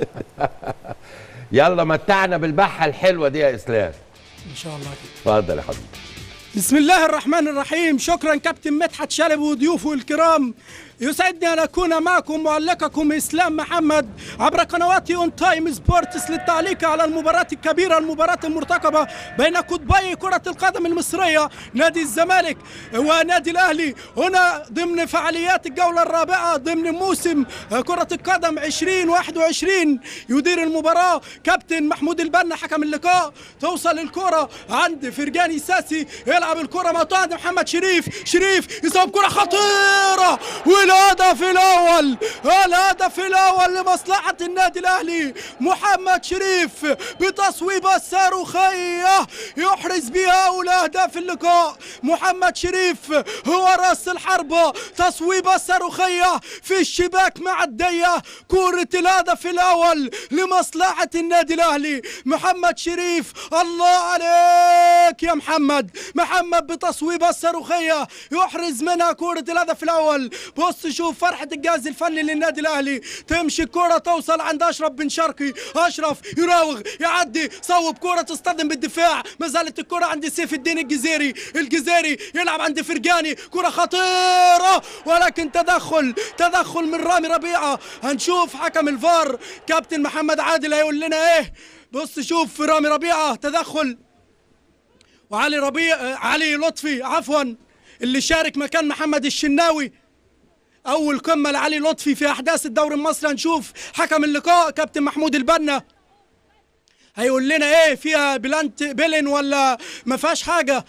يلا متعنا بالبحه الحلوه دي يا اسلام ان شاء الله كده. اتفضل يا حبيبي بسم الله الرحمن الرحيم شكرا كابتن مدحت شلبي وضيوفه الكرام يسعدني ان اكون معكم معلقكم اسلام محمد عبر قنوات اون تايم سبورتس للتعليق على المباراه الكبيره المباراه المرتقبه بين قطبي كره القدم المصريه نادي الزمالك ونادي الاهلي هنا ضمن فعاليات الجوله الرابعه ضمن موسم كره القدم 2021 يدير المباراه كابتن محمود البنا حكم اللقاء توصل الكره عند فرجاني ساسي يلعب الكره مع طاهر محمد شريف شريف يصاب كره خطيره والهدف الاول الهدف الاول لمصلحه النادي الاهلي محمد شريف بتصويبه صاروخيه يحرز بها اولى اهداف اللقاء محمد شريف هو راس الحربه تصويبه صاروخيه في الشباك معديه كره الهدف الاول لمصلحه النادي الاهلي محمد شريف الله عليك يا محمد محمد بتصويبه الصاروخيه يحرز منها كره الهدف الاول بص شوف فرحه الجهاز الفني للنادي الاهلي تمشي الكره توصل عند اشرف بن شرقي اشرف يراوغ يعدي صوب كره تصطدم بالدفاع ما زالت الكره عند سيف الدين الجزيري الجزيري يلعب عند فرجاني كره خطيره ولكن تدخل تدخل من رامي ربيعه هنشوف حكم الفار كابتن محمد عادل هيقول لنا ايه بص شوف رامي ربيعه تدخل وعلي ربيع آه، علي لطفي عفوا اللي شارك مكان محمد الشناوي اول قمه لعلي لطفي في احداث الدوري المصري هنشوف حكم اللقاء كابتن محمود البنا هيقول لنا ايه فيها بلانت بيلن ولا ما فيهاش حاجه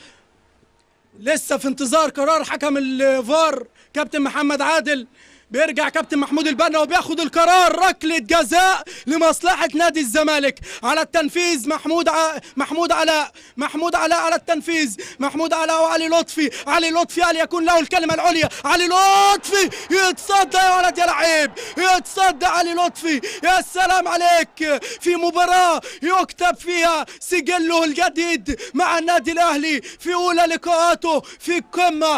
لسه في انتظار قرار حكم الفار كابتن محمد عادل بيرجع كابتن محمود البنا وبياخد القرار ركله جزاء لمصلحه نادي الزمالك على التنفيذ محمود ع... محمود علاء محمود علاء على التنفيذ محمود علاء وعلي لطفي علي لطفي هل يكون له الكلمه العليا علي لطفي يتصدى يا ولد يا لعيب يتصدى علي لطفي يا سلام عليك في مباراه يكتب فيها سجله الجديد مع النادي الاهلي في اولى لقاءاته في القمه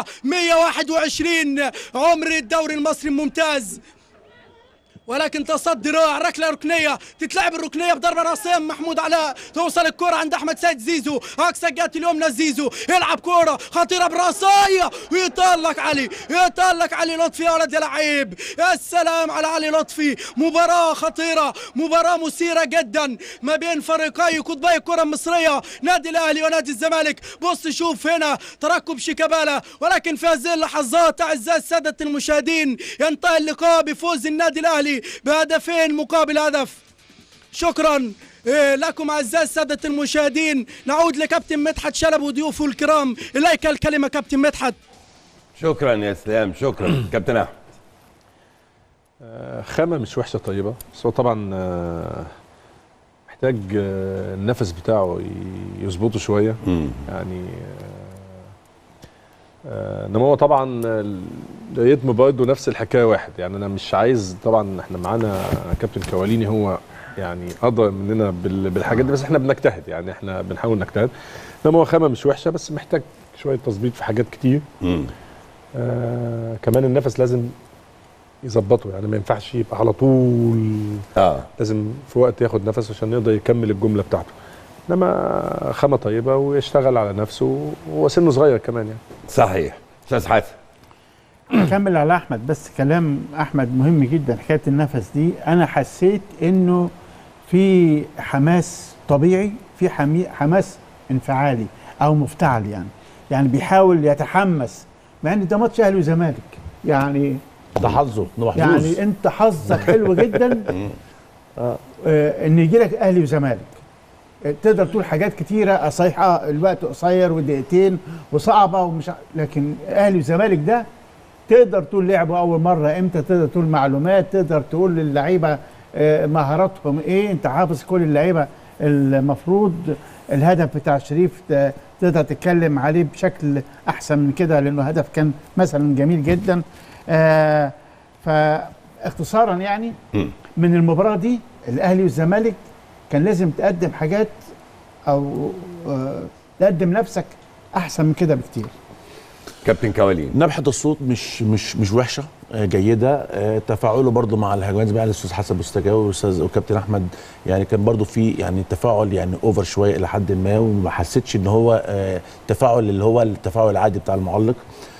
121 عمر الدوري المصري الممتاز ولكن تصدي رائع ركله ركنيه تتلعب الركنيه بضربه راسيه من محمود علاء توصل الكره عند احمد سيد زيزو اقصى جهه اليمنى زيزو يلعب كره خطيره براسيه ويطلق علي يطلق علي لطفي يا ولد يا لعيب يا سلام على علي لطفي مباراه خطيره مباراه مثيره جدا ما بين فريقي قطبي الكره المصريه نادي الاهلي ونادي الزمالك بص شوف هنا ترقب شيكابالا ولكن في هذه اللحظات اعزائي الساده المشاهدين ينتهي اللقاء بفوز النادي الاهلي بهدفين مقابل هدف شكرا إيه، لكم اعزائي الساده المشاهدين نعود لكابتن مدحت شلب وضيوفه الكرام اليك الكلمه كابتن مدحت شكرا يا اسلام شكرا كابتن احمد آه، خامة مش وحشة طيبة بس هو طبعا آه، محتاج آه، النفس بتاعه ي- يظبطه شوية يعني آه، آه، انما هو طبعا ال- الريتم برضه نفس الحكايه واحد يعني انا مش عايز طبعا احنا معانا كابتن كواليني هو يعني ادرى مننا بال- بالحاجات دي بس احنا بنجتهد يعني احنا بنحاول نجتهد انما هو خامه مش وحشه بس محتاج شويه تظبيط في حاجات كتير آه كمان النفس لازم يظبطه يعني ما ينفعش يبقى على طول اه لازم في وقت ياخد نفس عشان يقدر يكمل الجمله بتاعته انما خامه طيبه ويشتغل على نفسه وهو سنه صغير كمان يعني صحيح استاذ حسن اكمل على احمد بس كلام احمد مهم جدا حكايه النفس دي انا حسيت انه في حماس طبيعي في حمي حماس انفعالي او مفتعل يعني يعني بيحاول يتحمس مع ان ده ماتش اهلي وزمالك يعني ده حظه ده محظوظ يعني انت حظك حلو جدا آه ان يجي لك اهلي وزمالك آه، تقدر تقول حاجات كتيره صحيحه الوقت قصير ودقيقتين وصعبه ومش ع- لكن اهلي وزمالك ده تقدر تقول لعبوا اول مره امتى تقدر تقول معلومات تقدر تقول للعيبه آه، مهاراتهم ايه انت حافظ كل اللعيبه المفروض الهدف بتاع شريف ت- تقدر تتكلم عليه بشكل احسن من كده لانه هدف كان مثلا جميل جدا آه فاختصارا يعني مم. من المباراه دي الاهلي والزمالك كان لازم تقدم حاجات او آه تقدم نفسك احسن من كده بكتير كابتن كوالين نبحة الصوت مش مش مش وحشه آه، جيده آه، تفاعله برضو مع الهجمات زي الاستاذ حسن بوستجاوي والاستاذ وكابتن احمد يعني كان برضو في يعني تفاعل يعني اوفر شويه الى حد ما وما حسيتش ان هو آه، تفاعل اللي هو التفاعل العادي بتاع المعلق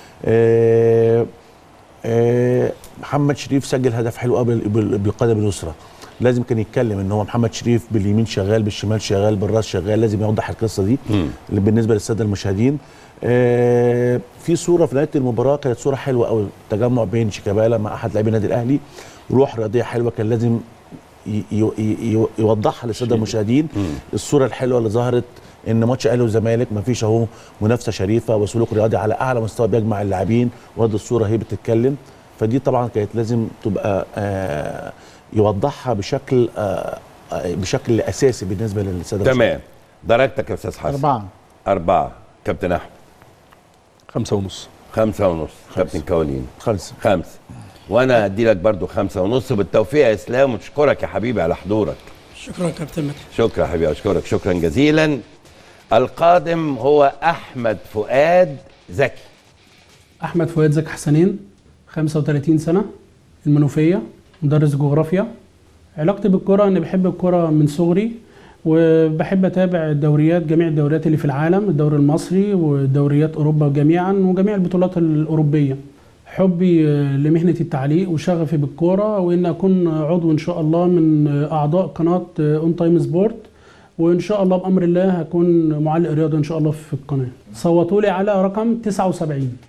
آه، آه، محمد شريف سجل هدف حلو قوي بال- بالقدم اليسرى لازم كان يتكلم ان هو محمد شريف باليمين شغال بالشمال شغال بالراس شغال لازم يوضح القصه دي مم. اللي بالنسبه للساده المشاهدين آه، في صوره في نهايه المباراه كانت صوره حلوه قوي تجمع بين شيكابالا مع احد لاعبي النادي الاهلي روح رياضيه حلوه كان لازم ي- ي- ي- يوضحها للساده المشاهدين الصوره الحلوه اللي ظهرت ان ماتش اهلي والزمالك ما فيش اهو منافسه شريفه وسلوك رياضي على اعلى مستوى بيجمع اللاعبين وهذه الصوره هي بتتكلم فدي طبعا كانت لازم تبقى آه يوضحها بشكل آه آه، بشكل اساسي بالنسبه للساده تمام درجتك يا استاذ حسن أربعة أربعة كابتن أحمد خمسة ونص خمسة ونص كابتن كوالين خمسة خمسة وأنا هدي لك برضو خمسة ونص بالتوفيق يا إسلام وأشكرك يا حبيبي على حضورك شكرا كابتن مدحت شكرا يا حبيبي أشكرك شكرا جزيلا القادم هو أحمد فؤاد زكي احمد فؤاد زكي حسنين 35 سنه المنوفيه مدرس جغرافيا علاقتي بالكره اني بحب الكره من صغري وبحب اتابع الدوريات جميع الدوريات اللي في العالم الدوري المصري ودوريات اوروبا جميعا وجميع البطولات الاوروبيه حبي آه، لمهنه التعليق وشغفي بالكوره وان اكون عضو ان شاء الله من آه، اعضاء قناه اون تايم سبورت وان شاء الله بامر الله هكون معلق رياضي ان شاء الله في القناه صوتوا لي على رقم 79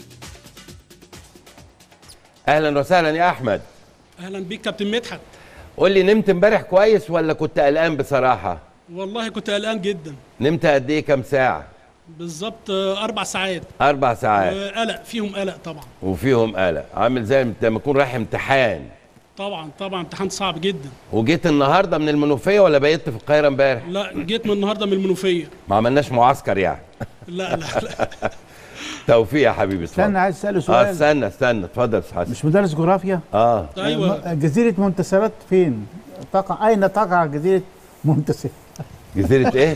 أهلا وسهلا يا أحمد اهلا بيك كابتن مدحت قول لي نمت امبارح كويس ولا كنت قلقان بصراحة والله كنت قلقان جدا نمت قد إيه كام ساعة بالظبط آه، اربع ساعات أربع ساعات وقلق فيهم قلق طبعا وفيهم قلق عامل زي انت لما تكون رايح امتحان طبعا طبعا امتحان صعب جدا وجيت النهارده من المنوفيه ولا بقيت في القاهره امبارح لا جيت من النهارده من المنوفيه ما عملناش معسكر يعني لا لا لا توفيق يا حبيبي اتفضل. استنى عايز اساله اه سؤال استنى استنى اتفضل يا أستاذ حسن مش مدرس جغرافيا اه ايوه جزيره منتسبات فين تقع اين تقع جزيره منتسب جزيره ايه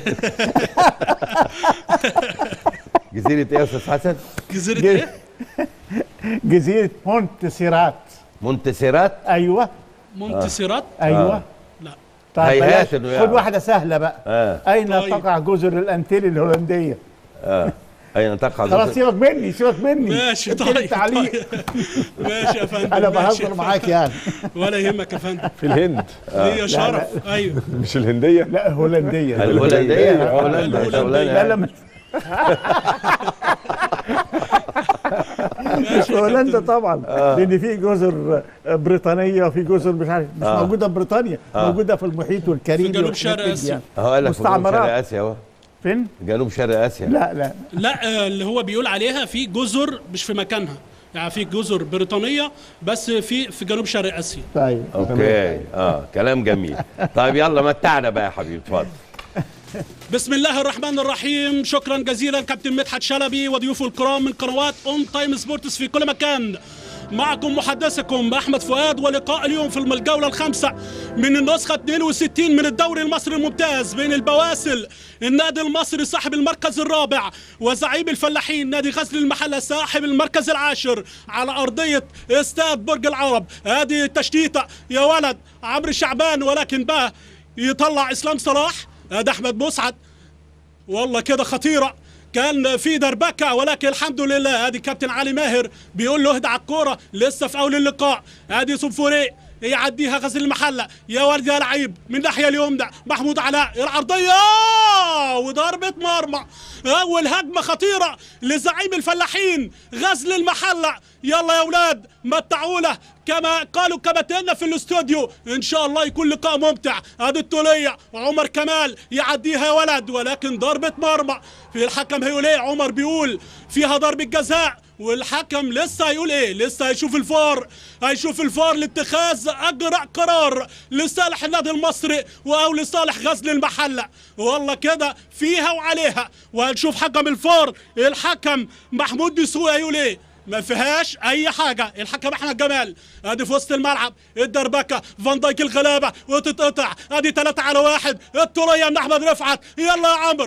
جزيره ايه يا استاذ حسن جزيره ايه جزيره مونتسيرات منتصرات ايوه منتصرات ايوه آه. لا طيب هيهات بلاش. إنه خد يعرف. واحده سهله بقى اه اين طيب. تقع جزر الانتيل الهولنديه اه اين تقع خلاص جزر- سيبك مني سيبك مني ماشي اديني طيب تعليق طيب. ماشي يا فندم انا ماشي يا بهزر معاك فندم. يعني ولا يهمك يا فندم في الهند ليا شرف ايوه مش الهنديه لا هولنديه الهولنديه آه. هولندا الهولندية. شغلانة لا لا مش في هولندا طبعا لان في جزر بريطانيه وفي جزر مش عارف مش آه. موجوده في بريطانيا آه. موجوده في المحيط والكاريبي في جنوب والحاجات شرق دي آسيا. يعني. اهو قال لك في جنوب مستعمرات. شرق اسيا اهو فين؟ جنوب شرق اسيا لا لا لا آه، اللي هو بيقول عليها في جزر مش في مكانها يعني في جزر بريطانيه بس في في جنوب شرق اسيا طيب اوكي اه كلام جميل طيب يلا متعنا بقى يا حبيبي اتفضل بسم الله الرحمن الرحيم شكرا جزيلا كابتن مدحت شلبي وضيوفه الكرام من قنوات اون تايم سبورتس في كل مكان معكم محدثكم احمد فؤاد ولقاء اليوم في الجوله الخامسه من النسخه 62 من الدوري المصري الممتاز بين البواسل النادي المصري صاحب المركز الرابع وزعيم الفلاحين نادي غزل المحله صاحب المركز العاشر على ارضيه استاد برج العرب هذه التشتيته يا ولد عمرو شعبان ولكن بقى يطلع اسلام صلاح هذا احمد مسعد والله كده خطيره كان في دربكه ولكن الحمد لله ادي كابتن علي ماهر بيقول له اهدى على الكوره لسه في اول اللقاء ادي صنفوري يعديها غزل المحله يا ولد يا لعيب من الناحيه اليمنى محمود علاء العرضيه وضربة مرمى أول هجمة خطيرة لزعيم الفلاحين غزل المحلة يلا يا أولاد متعونا كما قالوا كباتنا في الاستوديو إن شاء الله يكون لقاء ممتع هذه الطولية عمر كمال يعديها يا ولد ولكن ضربة مرمى في الحكم هيقول إيه عمر بيقول فيها ضربة جزاء والحكم لسه هيقول ايه لسه هيشوف الفار هيشوف الفار لاتخاذ اجرأ قرار لصالح النادي المصري او لصالح غزل المحله والله كده فيها وعليها وهنشوف حكم الفار الحكم محمود دسوقي هيقول ايه ما فيهاش اي حاجه الحكم احمد جمال ادي في وسط الملعب الدربكه فان دايك الغلابه وتتقطع ادي ثلاثة على واحد الطوليه من احمد رفعت يلا يا عمر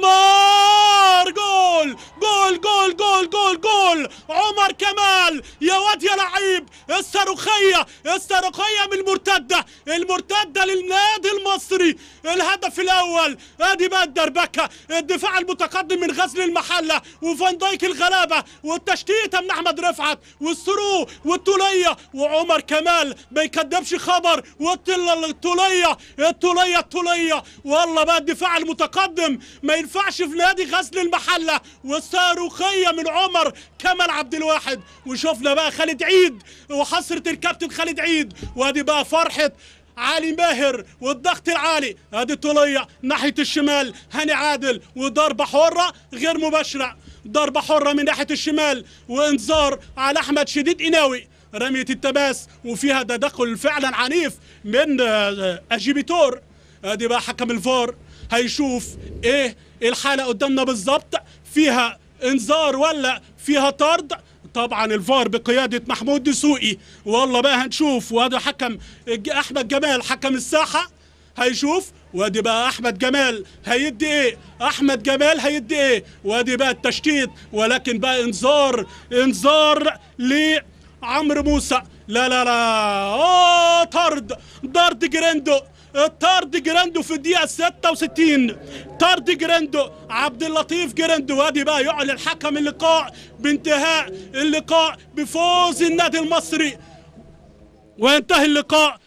عمر جول جول جول جول جول جول عمر كمال يا واد يا لعيب الصاروخيه الصاروخيه من المرتده المرتده للنادي المصري الهدف الاول ادي بقى الدربكه الدفاع المتقدم من غزل المحله وفان دايك الغلابه والتشتيته من احمد رفعت والثرو والطوليه وعمر كمال ما يكدبش خبر والطوليه الطوليه الطوليه والله بقى الدفاع المتقدم ما ينفعش في نادي غزل المحله والصاروخيه من عمر كمال عبد الواحد وشفنا بقى خالد عيد وحسره الكابتن خالد عيد وادي بقى فرحه علي ماهر والضغط العالي ادي الطوليه ناحيه الشمال هاني عادل وضربه حره غير مباشره ضربه حره من ناحيه الشمال وانذار على احمد شديد قناوي رميه التماس وفيها تدخل فعلا عنيف من آه، اجيبيتور ادي بقى حكم الفار هيشوف ايه الحاله قدامنا بالظبط فيها انذار ولا فيها طرد طبعا الفار بقيادة محمود دسوقي والله بقى هنشوف وادي حكم الج- احمد جمال حكم الساحة هيشوف وادي بقى احمد جمال هيدي ايه احمد جمال هيدي ايه وادي بقى التشتيت ولكن بقى انذار انذار لعمرو موسى لا لا لا اه طرد طرد جراندو طرد جراندو في الدقيقة 66 طرد جراندو عبد اللطيف جراندو وادي بقى يعلن حكم اللقاء بانتهاء اللقاء بفوز النادي المصري وينتهي اللقاء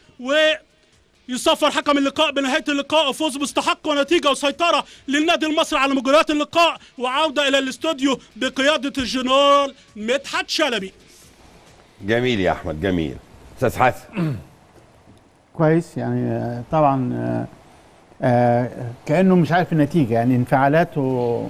ويصفر حكم اللقاء بنهاية اللقاء فوز مستحق ونتيجة وسيطرة للنادي المصري على مجريات اللقاء وعودة إلى الاستوديو بقيادة الجنرال مدحت شلبي جميل يا احمد جميل استاذ حسن كويس يعني آه، طبعا آه، آه، كانه مش عارف النتيجه يعني انفعالاته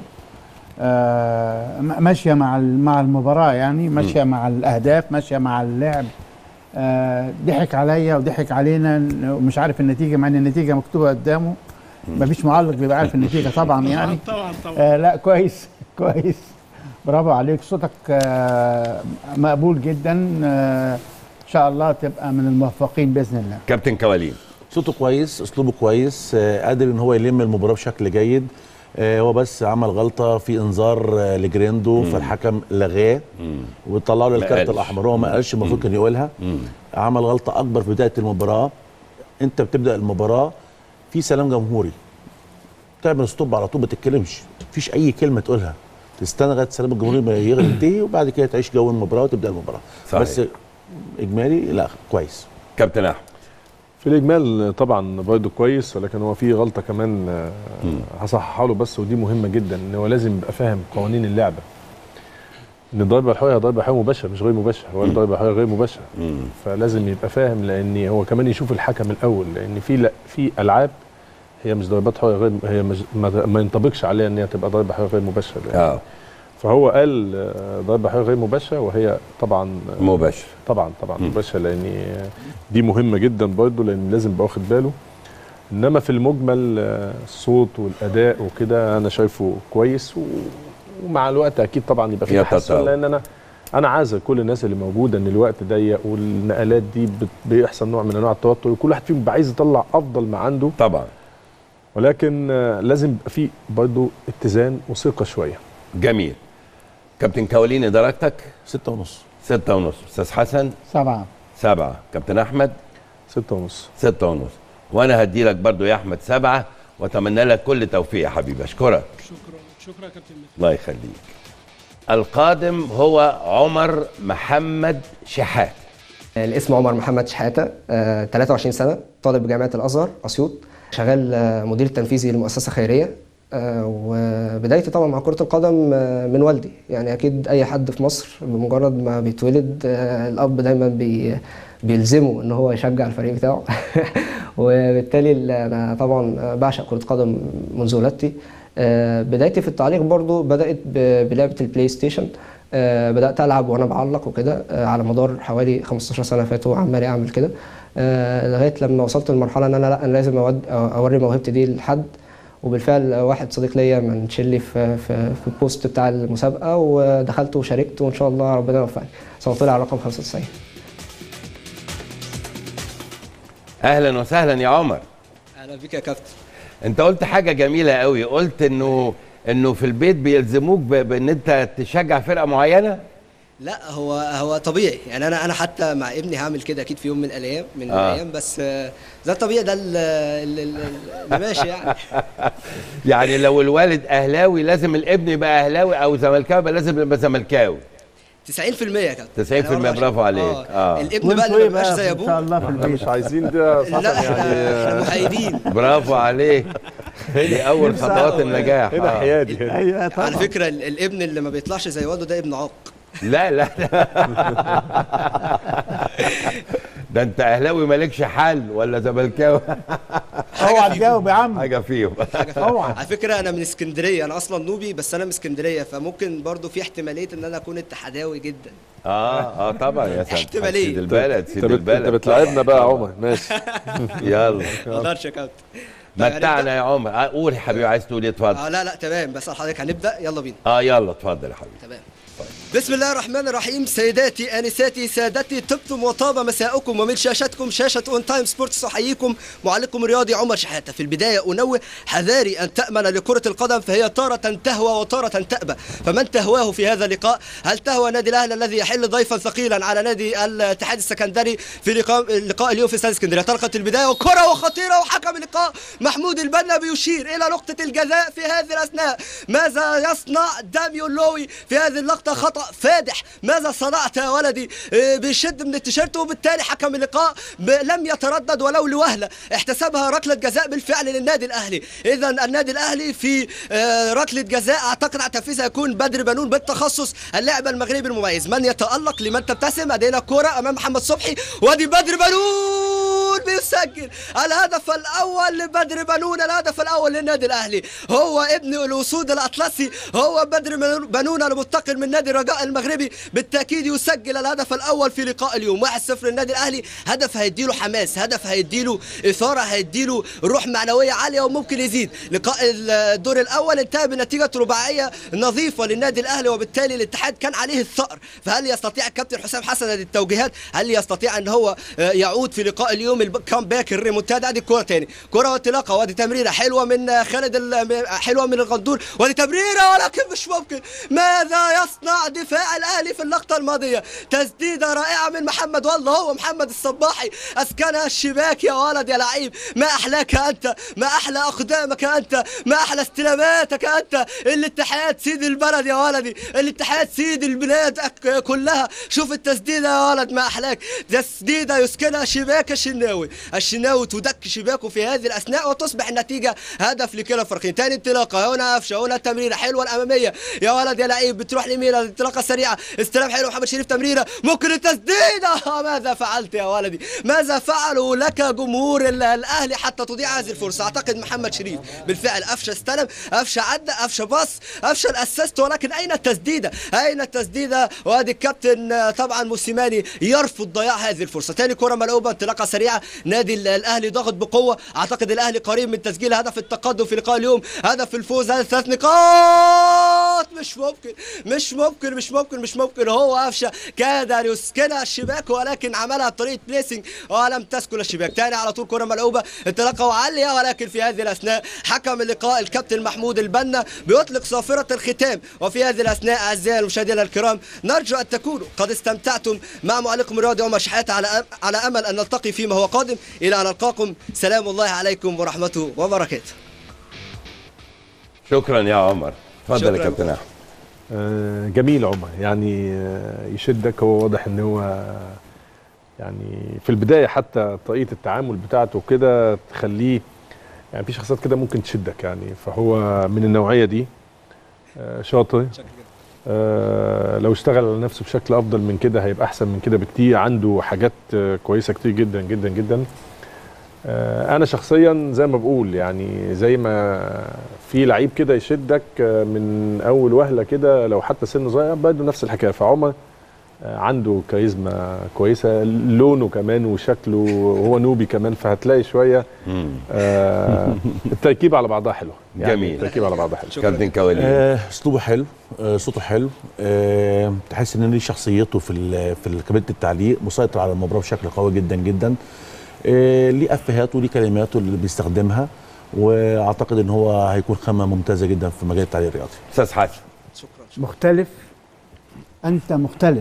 آه، م- ماشيه مع ال- مع المباراه يعني ماشيه مع الاهداف ماشيه مع اللعب آه، ضحك عليا وضحك علينا ومش عارف النتيجه مع ان النتيجه مكتوبه قدامه مفيش معلق بيبقى عارف النتيجه طبعا يعني طبعا طبعا آه لا كويس كويس برافو عليك صوتك آه مقبول جدا آه ان شاء الله تبقى من الموفقين باذن الله كابتن كوالين صوته كويس اسلوبه كويس آه، قادر ان هو يلم المباراه بشكل جيد آه، هو بس عمل غلطه في انذار آه، لجريندو فالحكم لغاه وطلع له ما الكارت قالش. الاحمر هو ما قالش المفروض كان يقولها عمل غلطه اكبر في بدايه المباراه انت بتبدا المباراه في سلام جمهوري تعمل ستوب على طول ما تتكلمش مفيش اي كلمه تقولها تستنى لغايه سلام الجمهوري ما ينتهي وبعد كده تعيش جو المباراه وتبدا المباراه صحيح. بس اجمالي لا كويس كابتن احمد في الاجمال طبعا برضه كويس ولكن هو في غلطه كمان آه، هصححها له بس ودي مهمه جدا ان هو لازم يبقى فاهم قوانين اللعبه ان الضربه الحره هي ضربه حره مباشره مش غير مباشره هو الضربه الحره غير مباشره فلازم يبقى فاهم لان هو كمان يشوف الحكم الاول لان في لا في العاب هي مش ضربات حره غير هي مش ما, ما ينطبقش عليها ان هي تبقى ضربه حره غير مباشره اه فهو قال آه، ضربه حره غير مباشره وهي طبعا آه، مباشر طبعا طبعا مباشره لان دي مهمه جدا برضه لان لازم يبقى واخد باله انما في المجمل آه، الصوت والاداء وكده انا شايفه كويس و... ومع الوقت اكيد طبعا يبقى في يتطور. تحسن لان انا انا عاذر كل الناس اللي موجوده ان الوقت ضيق والنقلات دي بت- بيحصل نوع من انواع التوتر وكل واحد فيهم بيبقى عايز يطلع افضل ما عنده طبعا ولكن آه، لازم يبقى في برضه اتزان وثقه شويه جميل كابتن كوالين درجتك ستة ونص ستة ونص استاذ حسن سبعة سبعة كابتن احمد ستة ونص ستة ونص وانا هدي لك برضو يا احمد سبعة واتمنى لك كل توفيق يا حبيبي اشكرك شكرا شكرا يا كابتن مدحت. الله يخليك القادم هو عمر محمد شحات الاسم عمر محمد شحاتة آه، 23 سنة طالب بجامعة الأزهر أسيوط شغال آه، مدير تنفيذي لمؤسسة خيرية آه، وبدايتي طبعا مع كرة القدم آه، من والدي يعني أكيد أي حد في مصر بمجرد ما بيتولد آه، الأب دايما بي بيلزمه إن هو يشجع الفريق بتاعه وبالتالي ال- أنا طبعا بعشق كرة قدم منذ ولادتي آه، بدايتي في التعليق برضو بدأت ب- بلعبة البلاي ستيشن آه، بدأت ألعب وأنا بعلق وكده آه، على مدار حوالي 15 سنة فاتوا عمال أعمل كده آه، لغاية لما وصلت لمرحلة إن أنا لا أنا لازم أود أوري موهبتي دي لحد وبالفعل واحد صديق ليا من تشيلي في في في البوست بتاع المسابقة ودخلت وشاركت وإن شاء الله ربنا يوفقني صوت لي على رقم 95 اهلا وسهلا يا عمر اهلا بيك يا كابتن انت قلت حاجه جميله قوي قلت انه انه في البيت بيلزموك ب- بان انت تشجع فرقه معينه لا هو هو طبيعي يعني انا انا حتى مع ابني هعمل كده اكيد في يوم من الايام من آه. الايام بس آه، ده الطبيعي ده ال- ال- ال- اللي ماشي يعني يعني لو الوالد اهلاوي لازم الابن يبقى اهلاوي او زملكاوي يبقى لازم يبقى زملكاوي 90% يا كابتن 90% برافو عليك اه الابن بقى اللي ما بيبقاش زي ابوه ان شاء الله في احنا البيت مش عايزين ده لا صح احنا احنا يعني محايدين برافو عليك دي اول خطوات النجاح هنا آه. حيادي هنا ايوه طبعا على فكره ال- الابن اللي ما بيطلعش زي والده ده ابن عاق لا لا لا ده انت اهلاوي مالكش حل ولا زملكاوي اوعى تجاوب يا عم حاجه فيهم اوعى على فكره انا من اسكندريه انا اصلا نوبي بس انا من اسكندريه فممكن برضو في احتماليه ان انا اكون اتحداوي جدا اه اه طبعا يا سيدي احتمالية. سيد البلد سيد انت بت- البلد انت بتلاعبنا بقى يا طبعاً. عمر ماشي يلا ما اقدرش يا كابتن متعنا يا عمر آه، قول يا حبيبي عايز تقول ايه اتفضل اه لا لا تمام بس حضرتك هنبدا يلا بينا اه يلا اتفضل يا حبيبي تمام بسم الله الرحمن الرحيم سيداتي انساتي سادتي طبتم وطاب مساؤكم ومن شاشتكم شاشه اون تايم سبورتس احييكم معلقكم الرياضي عمر شحاته في البدايه انوه حذاري ان تامن لكره القدم فهي تاره تهوى وتاره تابى فمن تهواه في هذا اللقاء هل تهوى نادي الاهلي الذي يحل ضيفا ثقيلا على نادي الاتحاد السكندري في لقاء لقاء اليوم في استاد اسكندريه طرقت البدايه وكره وخطيره وحكم اللقاء محمود البنا بيشير الى نقطه الجزاء في هذه الاثناء ماذا يصنع داميون لوي في هذه اللقطه خطا فادح ماذا صنعت يا ولدي آه، بيشد من التيشيرت وبالتالي حكم اللقاء ب- لم يتردد ولو لوهله احتسبها ركله جزاء بالفعل للنادي الاهلي اذا النادي الاهلي في آه، ركله جزاء اعتقد على تنفيذها يكون بدر بنون بالتخصص اللاعب المغربي المميز من يتالق لمن تبتسم ادينا الكره امام محمد صبحي وادي بدر بنون بيسجل الهدف الاول لبدر بنون الهدف الاول للنادي الاهلي هو ابن الاسود الاطلسي هو بدر بنون المنتقل من نادي الرجاء المغربي بالتاكيد يسجل الهدف الاول في لقاء اليوم 1-0 للنادي الاهلي هدف هيديله حماس هدف هيديله اثاره هيديله روح معنويه عاليه وممكن يزيد لقاء الدور الاول انتهى بنتيجه رباعيه نظيفه للنادي الاهلي وبالتالي الاتحاد كان عليه الثأر فهل يستطيع الكابتن حسام حسن هذه التوجيهات هل يستطيع ان هو آه، يعود في لقاء اليوم الكامباك الريمونتادا ادي الكوره تاني كره وانطلاقه وادي تمريره حلوه من آه، خالد ال- حلوه من الغندور وادي تمريره ولكن مش ممكن ماذا يصنع دفاع الاهلي في اللقطه الماضيه تسديده رائعه من محمد والله هو محمد الصباحي اسكنها الشباك يا ولد يا لعيب ما احلاك انت ما احلى اقدامك انت ما احلى استلاماتك انت الاتحاد سيد البلد يا ولدي الاتحاد سيد البلاد أك- كلها شوف التسديده يا ولد ما احلاك تسديده يسكنها شباك الشناوي الشناوي تدك شباكه في هذه الاثناء وتصبح النتيجه هدف لكلا الفريقين تاني انطلاقه هنا قفشه هنا تمريره حلوه الاماميه يا ولد يا لعيب بتروح لمين الانطلاقه سريعه استلام حلو محمد شريف تمريره ممكن التسديده ماذا فعلت يا ولدي ماذا فعلوا لك جمهور ال- الاهلي حتى تضيع هذه الفرصه اعتقد محمد شريف بالفعل قفشه استلم قفشه عدى قفشه باص قفشه الاسيست ولكن اين التسديده اين التسديده وادي الكابتن آه، طبعا موسيماني يرفض ضياع هذه الفرصه تاني كره ملعوبه انطلاقه سريعه نادي ال- الاهلي ضغط بقوه اعتقد الاهلي قريب من تسجيل هدف التقدم في لقاء اليوم هدف الفوز هذا ثلاث نقاط مش ممكن مش ممكن مش ممكن مش ممكن هو قفشه كاد ان يسكنها الشباك ولكن عملها بطريقه بليسنج ولم تسكن الشباك تاني على طول كره ملعوبه انطلاقه وعاليه ولكن في هذه الاثناء حكم اللقاء الكابتن محمود البنا بيطلق صافره الختام وفي هذه الاثناء اعزائي المشاهدين الكرام نرجو ان تكونوا قد استمتعتم مع معلقكم الرياضي عمر شحاته على أم- على امل ان نلتقي فيما هو قادم الى ان نلقاكم سلام الله عليكم ورحمته وبركاته شكرا يا عمر اتفضل شكراً. يا كابتن احمد آه، جميل عمر يعني آه، يشدك هو واضح ان هو يعني في البدايه حتى طريقه التعامل بتاعته كده تخليه يعني في شخصيات كده ممكن تشدك يعني فهو من النوعيه دي آه، شاطر آه، لو اشتغل على نفسه بشكل افضل من كده هيبقى احسن من كده بكتير عنده حاجات آه، كويسه كتير جدا جدا جدا آه، انا شخصيا زي ما بقول يعني زي ما في لعيب كده يشدك آه، من اول وهله كده لو حتى سنه صغير برضه نفس الحكايه فعمر آه، عنده كاريزما كويسه لونه كمان وشكله وهو نوبي كمان فهتلاقي شويه آه التركيبه على بعضها حلوه يعني جميل. التركيبه على بعضها حلوه كابتن كوالين آه، اسلوبه حلو آه، صوته حلو آه، تحس ان ليه شخصيته في ال- في كابينه التعليق مسيطر على المباراه بشكل قوي جدا جدا آه، ليه افهاته وليه كلماته اللي بيستخدمها واعتقد ان هو هيكون خامه ممتازه جدا في مجال التعليق الرياضي استاذ حسن مختلف انت مختلف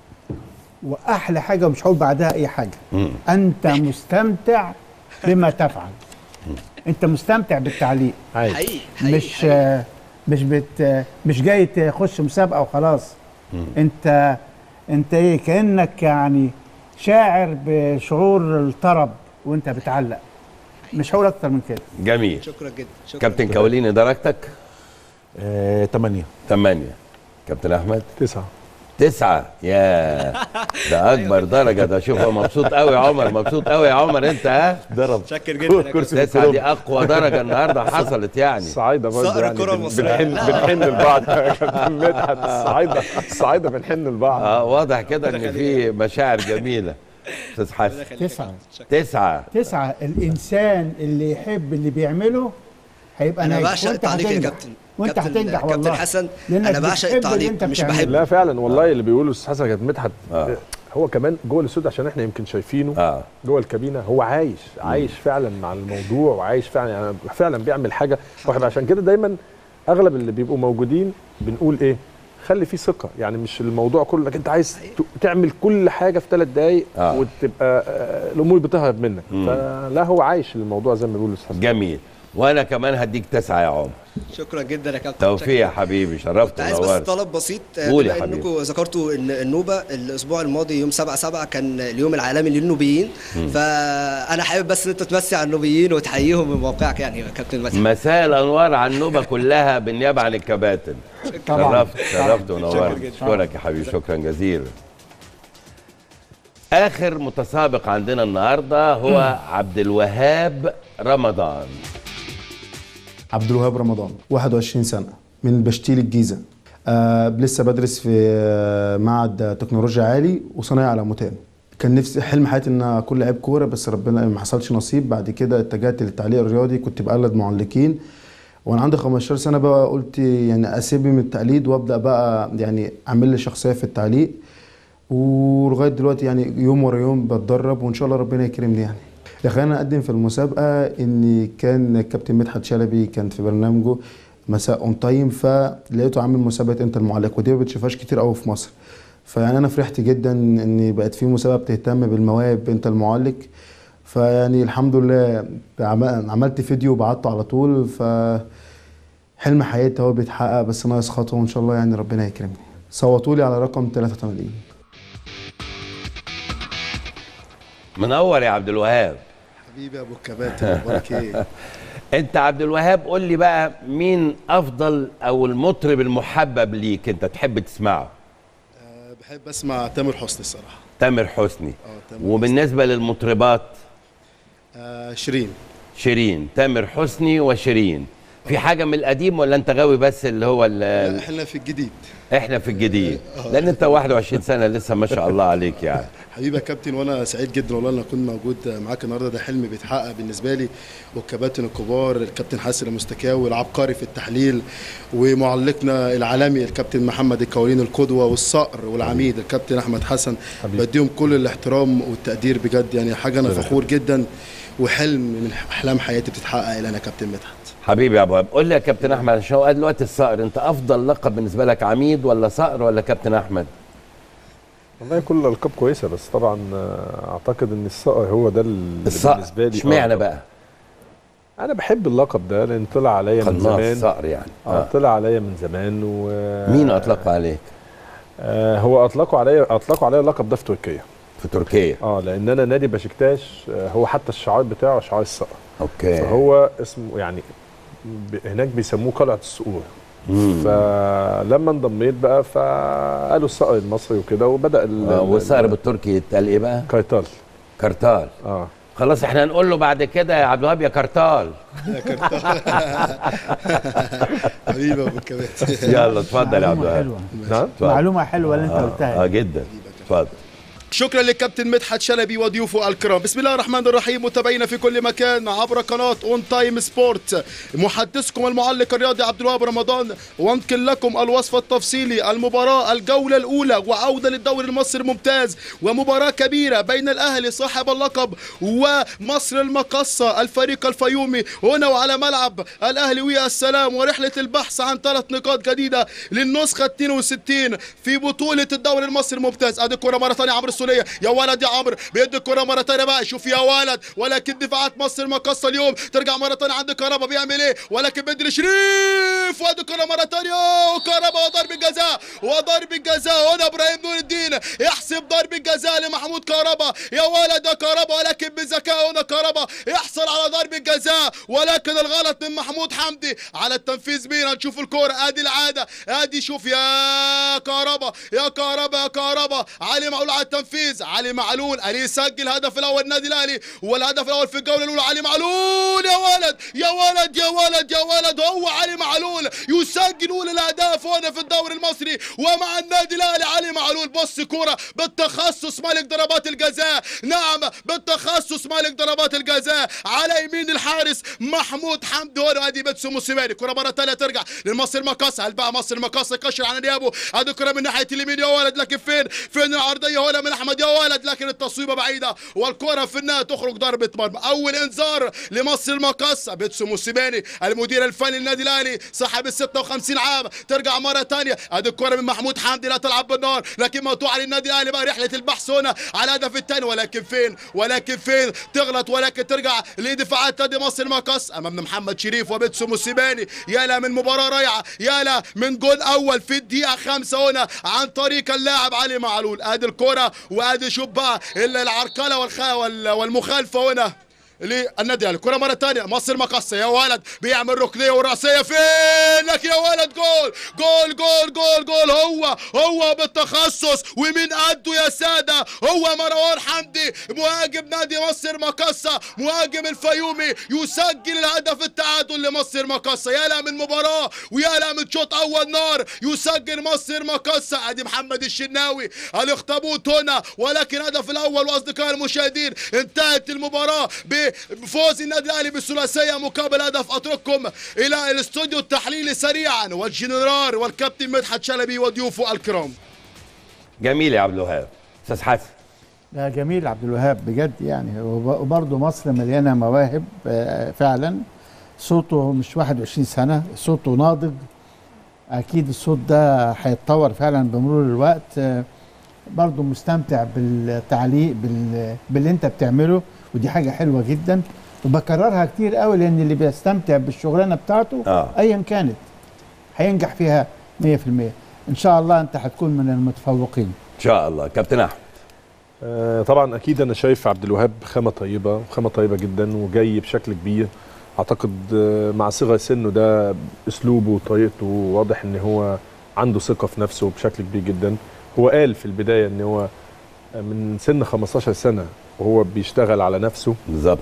واحلى حاجه ومش هقول بعدها اي حاجه انت مستمتع بما تفعل انت مستمتع بالتعليق حقيقي مش آه، مش بت آه، مش جاي تخش مسابقه وخلاص انت انت ايه كانك يعني شاعر بشعور الطرب وانت بتعلق مش هقول اكتر من كده جميل شكرا جدا شكرا كابتن كوالين درجتك آه، تمانية تمانية كابتن احمد تسعة تسعة يا ده اكبر درجة ده شوف هو مبسوط قوي يا عمر مبسوط قوي يا عمر انت ها ضرب شكر جدا يا كابتن. تسعة دي اقوى درجة النهارده حصلت يعني الصعايده برضه صقر يعني الكرة بن- المصرية. بنحن بنحن لبعض يا كابتن مدحت الصعايده الصعايده بنحن لبعض اه واضح كده ان في مشاعر جميلة استاذ حسن تسعة تسعة تسعة الإنسان اللي يحب اللي بيعمله هيبقى انا ناجح بعشق وأنت التعليق يا هتنجح. كابتن وانت كابتن- هتنجح كابتن والله حسن لأنك انا بعشق بتحب اللي التعليق أنت مش بتعمله. بحب لا فعلا والله اللي بيقوله استاذ حسن كابتن مدحت آه. هو كمان جوه الاستوديو عشان احنا يمكن شايفينه اه جوه الكابينه هو عايش عايش فعلا مع الموضوع وعايش فعلا يعني فعلا بيعمل حاجه واحنا عشان كده دايما اغلب اللي بيبقوا موجودين بنقول ايه خلي فيه ثقه يعني مش الموضوع كله لكن انت عايز ت- تعمل كل حاجه في ثلاث دقائق آه. وتبقى آه، الامور بتهرب منك مم. فلا هو عايش الموضوع زي ما بيقول الاستاذ جميل وانا كمان هديك تسعة يا عمر شكرا جدا يا كابتن توفيق يا حبيبي شرفت كنت عايز بس ونورت طلب بسيط آه، قول يا بما حبيبي. انكم ذكرتوا ان النوبه الاسبوع الماضي يوم 7 7 كان اليوم العالمي للنوبيين مم. فانا حابب بس ان انت تمسي على النوبيين وتحييهم من موقعك يعني يا كابتن مدحت مساء الانوار على النوبه كلها بالنيابه عن الكباتن طبعاً. شرفت شرفت شكراً ونورت جداً. اشكرك يا حبيبي شكرا جزيلا اخر متسابق عندنا النهارده هو عبد الوهاب رمضان عبد الوهاب رمضان 21 سنة من بشتيل الجيزة آه لسه بدرس في آه، معهد تكنولوجيا عالي وصنايع على متان كان نفسي حلم حياتي ان اكون لعيب كوره بس ربنا ما حصلش نصيب بعد كده اتجهت للتعليق الرياضي كنت بقلد معلقين وانا عندي 15 سنه بقى قلت يعني اسيب من التقليد وابدا بقى يعني اعمل لي شخصيه في التعليق ولغايه دلوقتي يعني يوم ورا يوم بتدرب وان شاء الله ربنا يكرمني يعني اللي خلاني اقدم في المسابقه ان كان الكابتن مدحت شلبي كان في برنامجه مساء اون تايم فلقيته عامل مسابقه انت المعلق ودي ما بتشوفهاش كتير قوي في مصر فيعني انا فرحت جدا ان بقت في مسابقه بتهتم بالمواهب انت المعلق فيعني الحمد لله عم- عملت فيديو وبعته على طول ف حلم حياتي هو بيتحقق بس ناقص خطوه وان شاء الله يعني ربنا يكرمني صوتوا لي على رقم 83 منور يا عبد الوهاب حبيبي يا ابو الكباتن اخبارك ايه؟ انت عبد الوهاب قول لي بقى مين افضل او المطرب المحبب ليك انت تحب تسمعه أه بحب اسمع تامر حسني الصراحه تامر حسني اه تامر وبالنسبه للمطربات أه شيرين شيرين تامر حسني وشيرين في حاجه من القديم ولا انت غاوي بس اللي هو لا ال- احنا في الجديد احنا في الجديد لان انت 21 سنه لسه ما شاء الله عليك يعني حبيبي يا كابتن وانا سعيد جدا والله ان اكون موجود معاك النهارده ده حلم بيتحقق بالنسبه لي والكباتن الكبار الكابتن حسن المستكاوي العبقري في التحليل ومعلقنا العالمي الكابتن محمد الكوالين القدوه والصقر والعميد الكابتن احمد حسن بديهم كل الاحترام والتقدير بجد يعني حاجه انا شكراً. فخور جدا وحلم من احلام حياتي بتتحقق الى انا كابتن مدحت حبيبي يا ابو وهاب قول لي يا كابتن احمد عشان هو قال دلوقتي الصقر انت افضل لقب بالنسبه لك عميد ولا صقر ولا كابتن احمد والله كل الالقاب كويسه بس طبعا آه، اعتقد ان الصقر هو ده اللي الصقر بالنسبه لي اشمعنى آه، بقى انا بحب اللقب ده لان طلع عليا من قناص زمان صقر يعني. اه آه. طلع عليا من زمان و مين اطلقه عليك آه هو اطلقوا عليا اطلقوا عليا اللقب ده في تركيا في تركيا اه لان انا نادي بشكتاش آه، هو حتى الشعار بتاعه شعار الصقر اوكي فهو اسمه يعني ب- هناك بيسموه قلعه الصقور مم. فلما انضميت بقى فقالوا الصقر المصري وكده وبدا ال- آه، ال- والصقر بالتركي يتقال ايه بقى؟ كارتال كارتال اه خلاص احنا هنقول له بعد كده يا عبد الوهاب يا كارتال حبيبي ابو الكباتن يلا اتفضل يا عبد معلومة الوهاب حلوة. نعم اتفضل. معلومة حلوة اللي انت آه، قلتها اه جدا اتفضل شكرا للكابتن مدحت شلبي وضيوفه الكرام بسم الله الرحمن الرحيم متابعينا في كل مكان عبر قناة اون تايم سبورت محدثكم المعلق الرياضي عبد الوهاب رمضان وانقل لكم الوصف التفصيلي المباراة الجولة الأولى وعودة للدوري المصري الممتاز ومباراة كبيرة بين الأهلي صاحب اللقب ومصر المقصة الفريق الفيومي هنا وعلى ملعب الأهلي والسلام ورحلة البحث عن ثلاث نقاط جديدة للنسخة 62 في بطولة الدوري المصري الممتاز ادي الكرة مرة ثانية عمرو السولية يا ولد يا عمرو بيدي الكرة مرة ثانية بقى شوف يا ولد ولكن دفاعات مصر المقصة اليوم ترجع مرة ثانية عند كهربا بيعمل ايه ولكن بدري شريف وادي الكرة مرة ثانية وكهربا وضرب الجزاء وضرب الجزاء هنا ابراهيم نور الدين يحسب ضرب الجزاء لمحمود كهربا يا ولد يا كهربا ولكن بذكاء هنا كهربا يحصل على ضرب الجزاء ولكن الغلط من محمود حمدي على التنفيذ مين هنشوف الكرة ادي العادة ادي شوف يا كهربا يا كهربا يا كهربا علي معلول على التنفيذ علي معلول قال يسجل الهدف الاول النادي الاهلي والهدف الاول في الجولة الاولى علي معلول يا ولد يا ولد يا ولد يا ولد هو علي معلول يسجل اولى الاهداف هنا في الدوري المصري ومع النادي الاهلي علي معلول بص كرة بالتخصص ملك ضربات الجزاء نعم بالتخصص ملك ضربات الجزاء على يمين الحارس محمود حمدي هنا ادي بيتسو موسيماني كرة مرة ثانية ترجع للمصري مقاصة هل بقى مصر مقاصة يكشر عن نيابه ادي كرة من ناحية اليمين يا ولد لكن فين فين العرضية هنا من احمد يا ولد لكن التصويبة بعيدة والكرة في النهاية تخرج ضربة مرمى اول انذار لمصر المقاصة بيتسو موسيماني المدير الفني للنادي الاهلي صاحب ال 56 عام ترجع مرة ثانية ادي الكرة من محمود حمدي لا تلعب بالنار لكن مقطوعة للنادي الاهلي بقى رحلة البحث هنا على الهدف الثاني ولكن فين ولكن فين تغلط ولكن ترجع لدفاعات نادي مصر المقص امام محمد شريف وبيتسو موسيماني يالا من مباراة رائعة يالا من جول اول في الدقيقة خمسة هنا عن طريق اللاعب علي معلول ادي الكرة وادي شوف بقى الا العرقلة والخ... وال- والمخالفة هنا للنادي الاهلي كره مره ثانيه مصر مقصه يا ولد بيعمل ركنيه وراسيه فين لك يا ولد جول جول جول جول جول هو هو بالتخصص ومين قده يا ساده هو مروان حمدي مهاجم نادي مصر مقصه مهاجم الفيومي يسجل الهدف التعادل لمصر مقصه يا لا من مباراه ويا لا من شوط اول نار يسجل مصر مقصه ادي محمد الشناوي الاخطبوط هنا ولكن الهدف الاول واصدقائي المشاهدين انتهت المباراه بفوز النادي الاهلي بالثلاثيه مقابل هدف اترككم الى الاستوديو التحليلي سريعا والجنرال والكابتن مدحت شلبي وضيوفه الكرام جميل يا عبد الوهاب استاذ حسن لا جميل عبد الوهاب بجد يعني وب- وبرضه مصر مليانه مواهب آه، فعلا صوته مش 21 سنه صوته ناضج اكيد الصوت ده هيتطور فعلا بمرور الوقت آه، برضه مستمتع بالتعليق بال... باللي انت بتعمله ودي حاجه حلوه جدا وبكررها كتير قوي لان اللي بيستمتع بالشغلانه بتاعته آه. ايا كانت هينجح فيها 100% ان شاء الله انت هتكون من المتفوقين ان شاء الله كابتن احمد آه، طبعا اكيد انا شايف عبد الوهاب خامه طيبه خامه طيبه جدا وجاي بشكل كبير اعتقد آه، مع صغر سنه ده اسلوبه وطريقته واضح ان هو عنده ثقه في نفسه بشكل كبير جدا هو قال في البدايه ان هو من سن 15 سنه وهو بيشتغل على نفسه بالظبط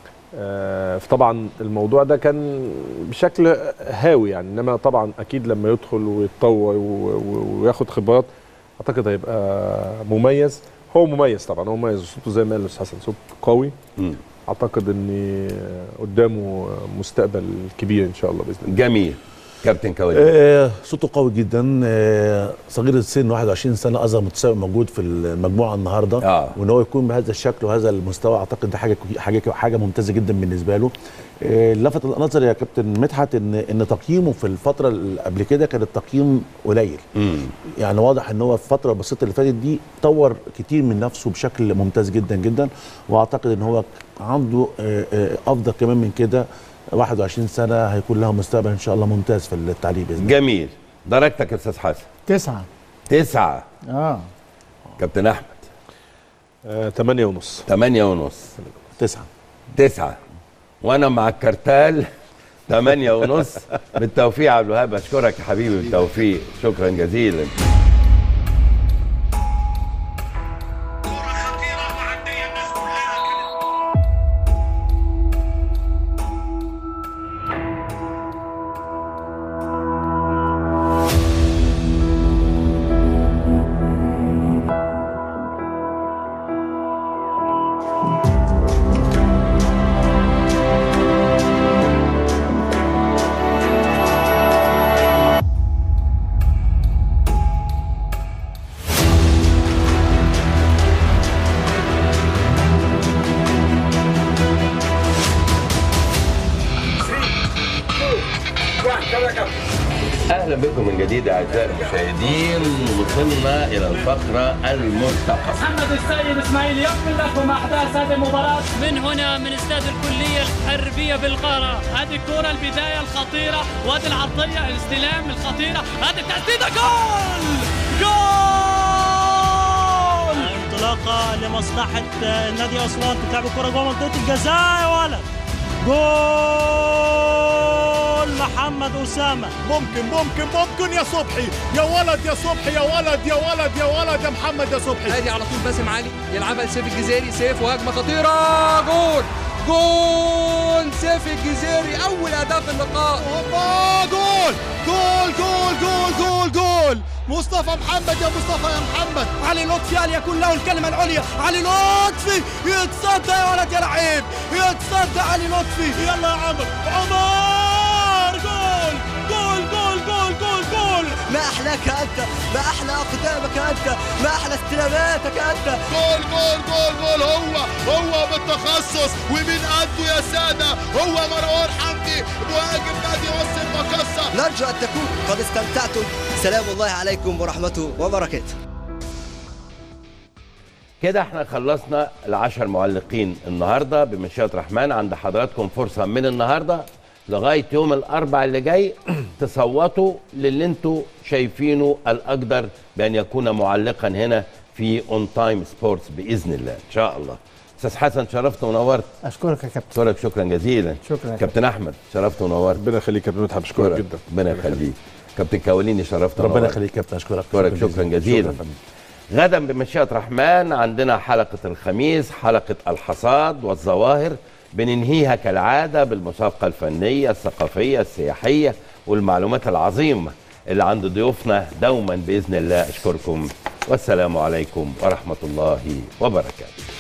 آه، فطبعا الموضوع ده كان بشكل هاوي يعني انما طبعا اكيد لما يدخل ويتطور و- و- وياخد خبرات اعتقد هيبقى مميز هو مميز طبعا هو مميز صوته زي ما قال الاستاذ حسن صوت قوي اعتقد ان قدامه مستقبل كبير ان شاء الله باذن الله جميل كابتن كوالي آه صوته قوي جدا آه صغير السن 21 سنه اصغر متسابق موجود في المجموعه النهارده آه. وان هو يكون بهذا الشكل وهذا المستوى اعتقد ده حاجه حاجه حاجه ممتازه جدا بالنسبه له آه لفت النظر يا كابتن مدحت ان ان تقييمه في الفتره اللي قبل كده كان التقييم قليل يعني واضح ان هو في الفتره البسيطه اللي فاتت دي طور كتير من نفسه بشكل ممتاز جدا جدا واعتقد ان هو عنده آه، آه، افضل كمان من كده 21 سنه هيكون له مستقبل ان شاء الله ممتاز في التعليم باذن الله جميل درجتك يا استاذ حسن تسعة تسعة اه كابتن احمد آه، تمانية ونص تمانية ونص تسعة تسعة وانا مع الكرتال تمانية ونص بالتوفيق يا عبد الوهاب اشكرك يا حبيبي بالتوفيق شكرا جزيلا اهلا بكم من جديد اعزائي المشاهدين وصلنا الى الفقره المرتقبه محمد السيد اسماعيل يكمل لكم احداث هذه المباراه من هنا من استاد الكليه الحربيه بالقاره هذه الكرة البداية الخطيرة وادي العرضية الاستلام الخطيرة هذه التسديدة جول جول انطلاقة لمصلحة نادي أسوان تلعب الكرة جوه منطقة الجزاء يا ولد جول محمد أسامة ممكن ممكن ممكن يا صبحي يا ولد يا صبحي يا ولد يا ولد يا ولد يا محمد يا صبحي هادي على طول باسم علي يلعبها لسيف الجزيري سيف وهجمه خطيره جول جول سيف الجزيري اول اهداف اللقاء هوبا جول جول جول جول جول جول مصطفى محمد يا مصطفى يا محمد علي لطفي هل يكون له الكلمة العليا علي لطفي يتصدى يا ولد يا لعيب يتصدى علي لطفي يلا يا عمر عمر جول جول جول جول جول جول ما احلاك انت ما احلى اقدامك انت ما احلى استلاماتك انت جول جول جول جول هو هو بالتخصص ومين قده يا ساده هو مروان حمدي مهاجم نادي وسط المقصه نرجو ان تكونوا قد استمتعتم سلام الله عليكم ورحمته وبركاته كده احنا خلصنا العشر معلقين النهارده بمشيئه الرحمن عند حضراتكم فرصه من النهارده لغايه يوم الاربع اللي جاي تصوتوا للي انتوا شايفينه الاقدر بان يكون معلقا هنا في اون تايم سبورتس باذن الله ان شاء الله استاذ حسن شرفت ونورت اشكرك يا كابتن اشكرك شكرا جزيلا شكرا يا كابتن احمد شرفت ونورت ربنا يخليك يا كابتن مدحت بشكرك جدا ربنا يخليك كابتن كاوليني شرفت ربنا ونورت. يخليك يا كابتن اشكرك اشكرك شكرا جزيلا غدا بمشيئة الرحمن عندنا حلقة الخميس حلقة الحصاد والظواهر بننهيها كالعادة بالمسابقة الفنية الثقافية السياحية والمعلومات العظيمة اللي عند ضيوفنا دوما بإذن الله أشكركم والسلام عليكم ورحمة الله وبركاته